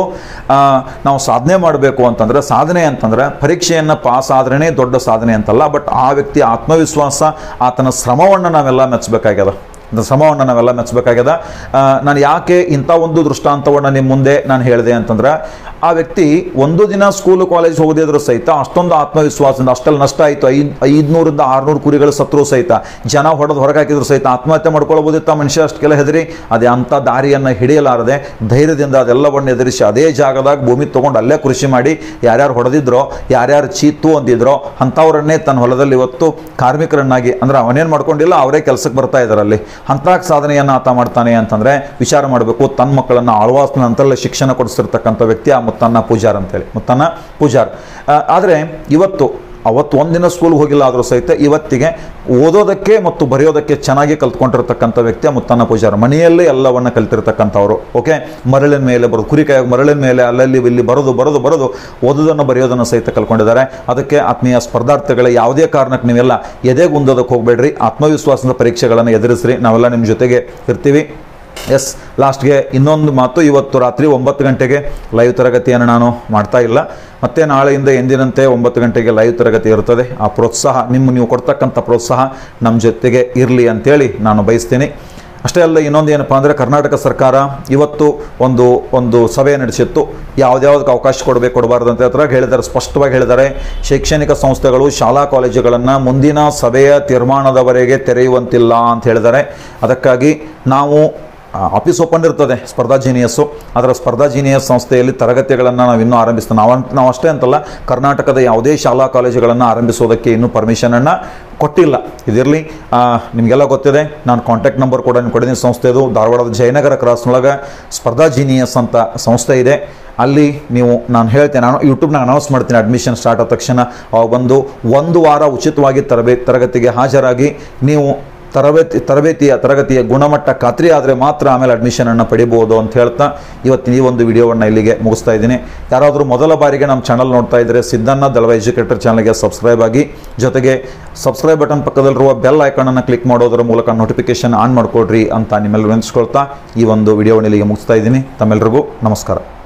ನಾವು ಸಾಧನೆ ಮಾಡಬೇಕು ಅಂತಂದ್ರೆ ಸಾಧನೆ ಅಂತಂದ್ರೆ ಪರೀಕ್ಷೆಯನ್ನು ಪಾಸ್ ಆದ್ರೇ ದೊಡ್ಡ ಸಾಧನೆ ಅಂತಲ್ಲ ಬಟ್ ಆ ವ್ಯಕ್ತಿ ಆತ್ಮವಿಶ್ವಾಸ ಆತನ ಶ್ರಮವನ್ನು ನಾವೆಲ್ಲ ಮೆಚ್ಚಬೇಕಾಗ್ಯದ ಅಂತ ಶ್ರಮವನ್ನು ನಾವೆಲ್ಲ ಮೆಚ್ಚಬೇಕಾಗ್ಯದ ಆ, ನಾನು ಯಾಕೆ ಇಂಥ ಒಂದು ದೃಷ್ಟಾಂತವನ್ನು ನಿಮ್ಮ ಮುಂದೆ ನಾನು ಹೇಳಿದೆ ಅಂತಂದ್ರೆ ಆ ವ್ಯಕ್ತಿ ಒಂದು ದಿನ ಸ್ಕೂಲು ಕಾಲೇಜ್ ಹೋಗದಿದ್ರು ಸಹಿತ ಅಷ್ಟೊಂದು ಆತ್ಮವಿಶ್ವಾಸದಿಂದ ಅಷ್ಟೆಲ್ಲ ನಷ್ಟ ಆಯಿತು ಐದು ಐದುನೂರಿಂದ ಆರುನೂರು ಕುರಿಗಳು ಸತ್ರು ಸಹಿತ ಜನ ಹೊಡೆದು ಹೊರಗೆ ಹಾಕಿದ್ರು ಸಹಿತ ಆತ್ಮಹತ್ಯೆ ಮಾಡ್ಕೊಳ್ಬೋದಿತ್ತ ಮನುಷ್ಯ ಅಷ್ಟಕ್ಕೆಲ್ಲ ಹೆದರಿ ಅದೇ ಅಂಥ ದಾರಿಯನ್ನು ಹಿಡಿಯಲಾರದೆ ಧೈರ್ಯದಿಂದ ಅದೆಲ್ಲವನ್ನು ಎದುರಿಸಿ ಅದೇ ಜಾಗದಾಗ ಭೂಮಿ ತೊಗೊಂಡು ಅಲ್ಲೇ ಕೃಷಿ ಮಾಡಿ ಯಾರ್ಯಾರು ಹೊಡೆದಿದ್ರೋ ಯಾರ್ಯಾರು ಚೀತು ಅಂದಿದ್ರೋ ಅಂಥವ್ರನ್ನೇ ತನ್ನ ಹೊಲದಲ್ಲಿ ಇವತ್ತು ಕಾರ್ಮಿಕರನ್ನಾಗಿ ಅಂದ್ರೆ ಅವನೇನು ಮಾಡ್ಕೊಂಡಿಲ್ಲ ಅವರೇ ಕೆಲಸಕ್ಕೆ ಬರ್ತಾ ಇದ್ದಾರೆ ಅಲ್ಲಿ ಅಂಥ ಸಾಧನೆಯನ್ನು ಆತ ಮಾಡ್ತಾನೆ ಅಂತಂದ್ರೆ ವಿಚಾರ ಮಾಡಬೇಕು ತನ್ನ ಮಕ್ಕಳನ್ನು ಆಳ್ವಾಸ್ನ ಅಂತರಲ್ಲೇ ಶಿಕ್ಷಣ ಕೊಡಿಸಿರ್ತಕ್ಕಂಥ ವ್ಯಕ್ತಿ ಆ ಮುತ್ತನ್ನ ಪೂಜಾರ್ ಅಂತೇಳಿ ಮುತ್ತನ್ನ ಪೂಜಾರ್ ಆ, ಆದರೆ ಇವತ್ತು ಅವತ್ತು ಒಂದಿನ ಸ್ಕೂಲ್ಗೆ ಹೋಗಿಲ್ಲ ಆದರೂ ಸಹಿತ ಇವತ್ತಿಗೆ ಓದೋದಕ್ಕೆ ಮತ್ತು ಬರೆಯೋದಕ್ಕೆ ಚೆನ್ನಾಗಿ ಕಲ್ತ್ಕೊಂಡಿರ್ತಕ್ಕಂಥ ವ್ಯಕ್ತಿ ಆ ಮುತ್ತನ್ನ ಪೂಜಾರ್ ಮನೆಯಲ್ಲೇ ಎಲ್ಲವನ್ನ ಕಲ್ತಿರ್ತಕ್ಕಂಥವ್ರು ಓಕೆ ಮರಳಿನ ಮೇಲೆ ಬರೋದು ಕುರಿ ಕಾಯಾಗ ಮರಳಿನ ಮೇಲೆ ಅಲ್ಲಲ್ಲಿ ಇಲ್ಲಿ ಬರೋದು ಬರೋದು ಬರೋದು ಓದೋದನ್ನು ಬರೆಯೋದನ್ನು ಸಹಿತ ಕಲ್ತ್ಕೊಂಡಿದ್ದಾರೆ ಅದಕ್ಕೆ ಆತ್ಮೀಯ ಸ್ಪರ್ಧಾರ್ಥಿಗಳ ಯಾವುದೇ ಕಾರಣಕ್ಕೆ ನೀವೆಲ್ಲ ಎದೆಗುಂದೋದಕ್ಕೆ ಹೋಗಬೇಡ್ರಿ ಆತ್ಮವಿಶ್ವಾಸದ ಪರೀಕ್ಷೆಗಳನ್ನು ಎದುರಿಸ್ರಿ ನಾವೆಲ್ಲ ನಿಮ್ಮ ಜೊತೆಗೆ ಇರ್ತೀವಿ ಎಸ್ ಲಾಸ್ಟ್ಗೆ ಇನ್ನೊಂದು ಮಾತು ಇವತ್ತು ರಾತ್ರಿ ಒಂಬತ್ತು ಗಂಟೆಗೆ ಲೈವ್ ತರಗತಿಯನ್ನು ನಾನು ಮಾಡ್ತಾ ಇಲ್ಲ ಮತ್ತೆ ನಾಳೆಯಿಂದ ಎಂದಿನಂತೆ ಒಂಬತ್ತು ಗಂಟೆಗೆ ಲೈವ್ ತರಗತಿ ಇರುತ್ತದೆ ಆ ಪ್ರೋತ್ಸಾಹ ನಿಮ್ಮ ನೀವು ಕೊಡ್ತಕ್ಕಂಥ ಪ್ರೋತ್ಸಾಹ ನಮ್ಮ ಜೊತೆಗೆ ಇರಲಿ ಅಂತೇಳಿ ನಾನು ಬಯಸ್ತೀನಿ ಅಷ್ಟೇ ಅಲ್ಲ ಇನ್ನೊಂದು ಏನಪ್ಪ ಅಂದರೆ ಕರ್ನಾಟಕ ಸರ್ಕಾರ ಇವತ್ತು ಒಂದು ಒಂದು ಸಭೆ ನಡೆಸಿತ್ತು ಯಾವ್ದ್ಯಾವ್ದಕ್ಕೆ ಅವಕಾಶ ಕೊಡಬೇಕು ಕೊಡಬಾರ್ದು ಅಂತ ಹತ್ರ ಹೇಳಿದ್ದಾರೆ ಸ್ಪಷ್ಟವಾಗಿ ಹೇಳಿದ್ದಾರೆ ಶೈಕ್ಷಣಿಕ ಸಂಸ್ಥೆಗಳು ಶಾಲಾ ಕಾಲೇಜುಗಳನ್ನು ಮುಂದಿನ ಸಭೆಯ ತೀರ್ಮಾನದವರೆಗೆ ತೆರೆಯುವಂತಿಲ್ಲ ಅಂತ ಹೇಳಿದ್ದಾರೆ ಅದಕ್ಕಾಗಿ ನಾವು ಆಫೀಸ್ ಓಪನ್ ಇರ್ತದೆ ಸ್ಪರ್ಧಾ ಜೀನಿಯಸ್ಸು ಅದರ ಸ್ಪರ್ಧಾ ಜೀನಿಯಸ್ ಸಂಸ್ಥೆಯಲ್ಲಿ ತರಗತಿಗಳನ್ನು ನಾವು ಇನ್ನೂ ಆರಂಭಿಸ್ತಾ ನಾವು ನಾವು ಅಷ್ಟೇ ಅಂತಲ್ಲ ಕರ್ನಾಟಕದ ಯಾವುದೇ ಶಾಲಾ ಕಾಲೇಜುಗಳನ್ನು ಆರಂಭಿಸೋದಕ್ಕೆ ಇನ್ನೂ ಪರ್ಮಿಷನನ್ನು ಕೊಟ್ಟಿಲ್ಲ ಇದಿರಲಿ ನಿಮಗೆಲ್ಲ ಗೊತ್ತಿದೆ ನಾನು ಕಾಂಟ್ಯಾಕ್ಟ್ ನಂಬರ್ ಕೂಡ ನಿಮ್ಗೆ ಕೊಡಿದ್ದೀನಿ ಸಂಸ್ಥೆದು ಧಾರವಾಡದ ಜಯನಗರ ಕ್ರಾಸ್ನೊಳಗೆ ಸ್ಪರ್ಧಾ ಜೀನಿಯಸ್ ಅಂತ ಸಂಸ್ಥೆ ಇದೆ ಅಲ್ಲಿ ನೀವು ನಾನು ಹೇಳ್ತೇನೆ ನಾನು ಯೂಟ್ಯೂಬ್ನಾಗ ಅನೌನ್ಸ್ ಮಾಡ್ತೀನಿ ಅಡ್ಮಿಷನ್ ಸ್ಟಾರ್ಟ್ ಆದ ತಕ್ಷಣ ಅವಾಗ ಬಂದು ಒಂದು ವಾರ ಉಚಿತವಾಗಿ ತರಬೇ ತರಗತಿಗೆ ಹಾಜರಾಗಿ ನೀವು ತರಬೇತಿ ತರಬೇತಿಯ ತರಗತಿಯ ಗುಣಮಟ್ಟ ಖಾತ್ರಿ ಆದರೆ ಮಾತ್ರ ಆಮೇಲೆ ಅಡ್ಮಿಷನನ್ನು ಪಡಿಬೋದು ಅಂತ ಹೇಳ್ತಾ ಇವತ್ತಿನ ಈ ಒಂದು ವಿಡಿಯೋವನ್ನು ಇಲ್ಲಿಗೆ ಮುಗಿಸ್ತಾ ಇದ್ದೀನಿ ಯಾರಾದರೂ ಮೊದಲ ಬಾರಿಗೆ ನಮ್ಮ ಚಾನಲ್ ನೋಡ್ತಾ ಇದ್ದರೆ ಸಿದ್ದಣ್ಣ ದಳವ ಎಜುಕೇಟರ್ ಚಾನಲ್ಗೆ ಸಬ್ಸ್ಕ್ರೈಬ್ ಆಗಿ ಜೊತೆಗೆ ಸಬ್ಸ್ಕ್ರೈಬ್ ಬಟನ್ ಪಕ್ಕದಲ್ಲಿರುವ ಬೆಲ್ ಐಕನನ್ನು ಕ್ಲಿಕ್ ಮಾಡೋದರ ಮೂಲಕ ನೋಟಿಫಿಕೇಶನ್ ಆನ್ ಮಾಡಿಕೊಡ್ರಿ ಅಂತ ನಿಮ್ಮೆಲ್ಲರೂ ನೆನೆಸ್ಕೊಳ್ತಾ ಈ ಒಂದು ವಿಡಿಯೋವನ್ನು ಇಲ್ಲಿಗೆ ಮುಗಿಸ್ತಾ ಇದ್ದೀನಿ ತಮ್ಮೆಲ್ಲರಿಗೂ ನಮಸ್ಕಾರ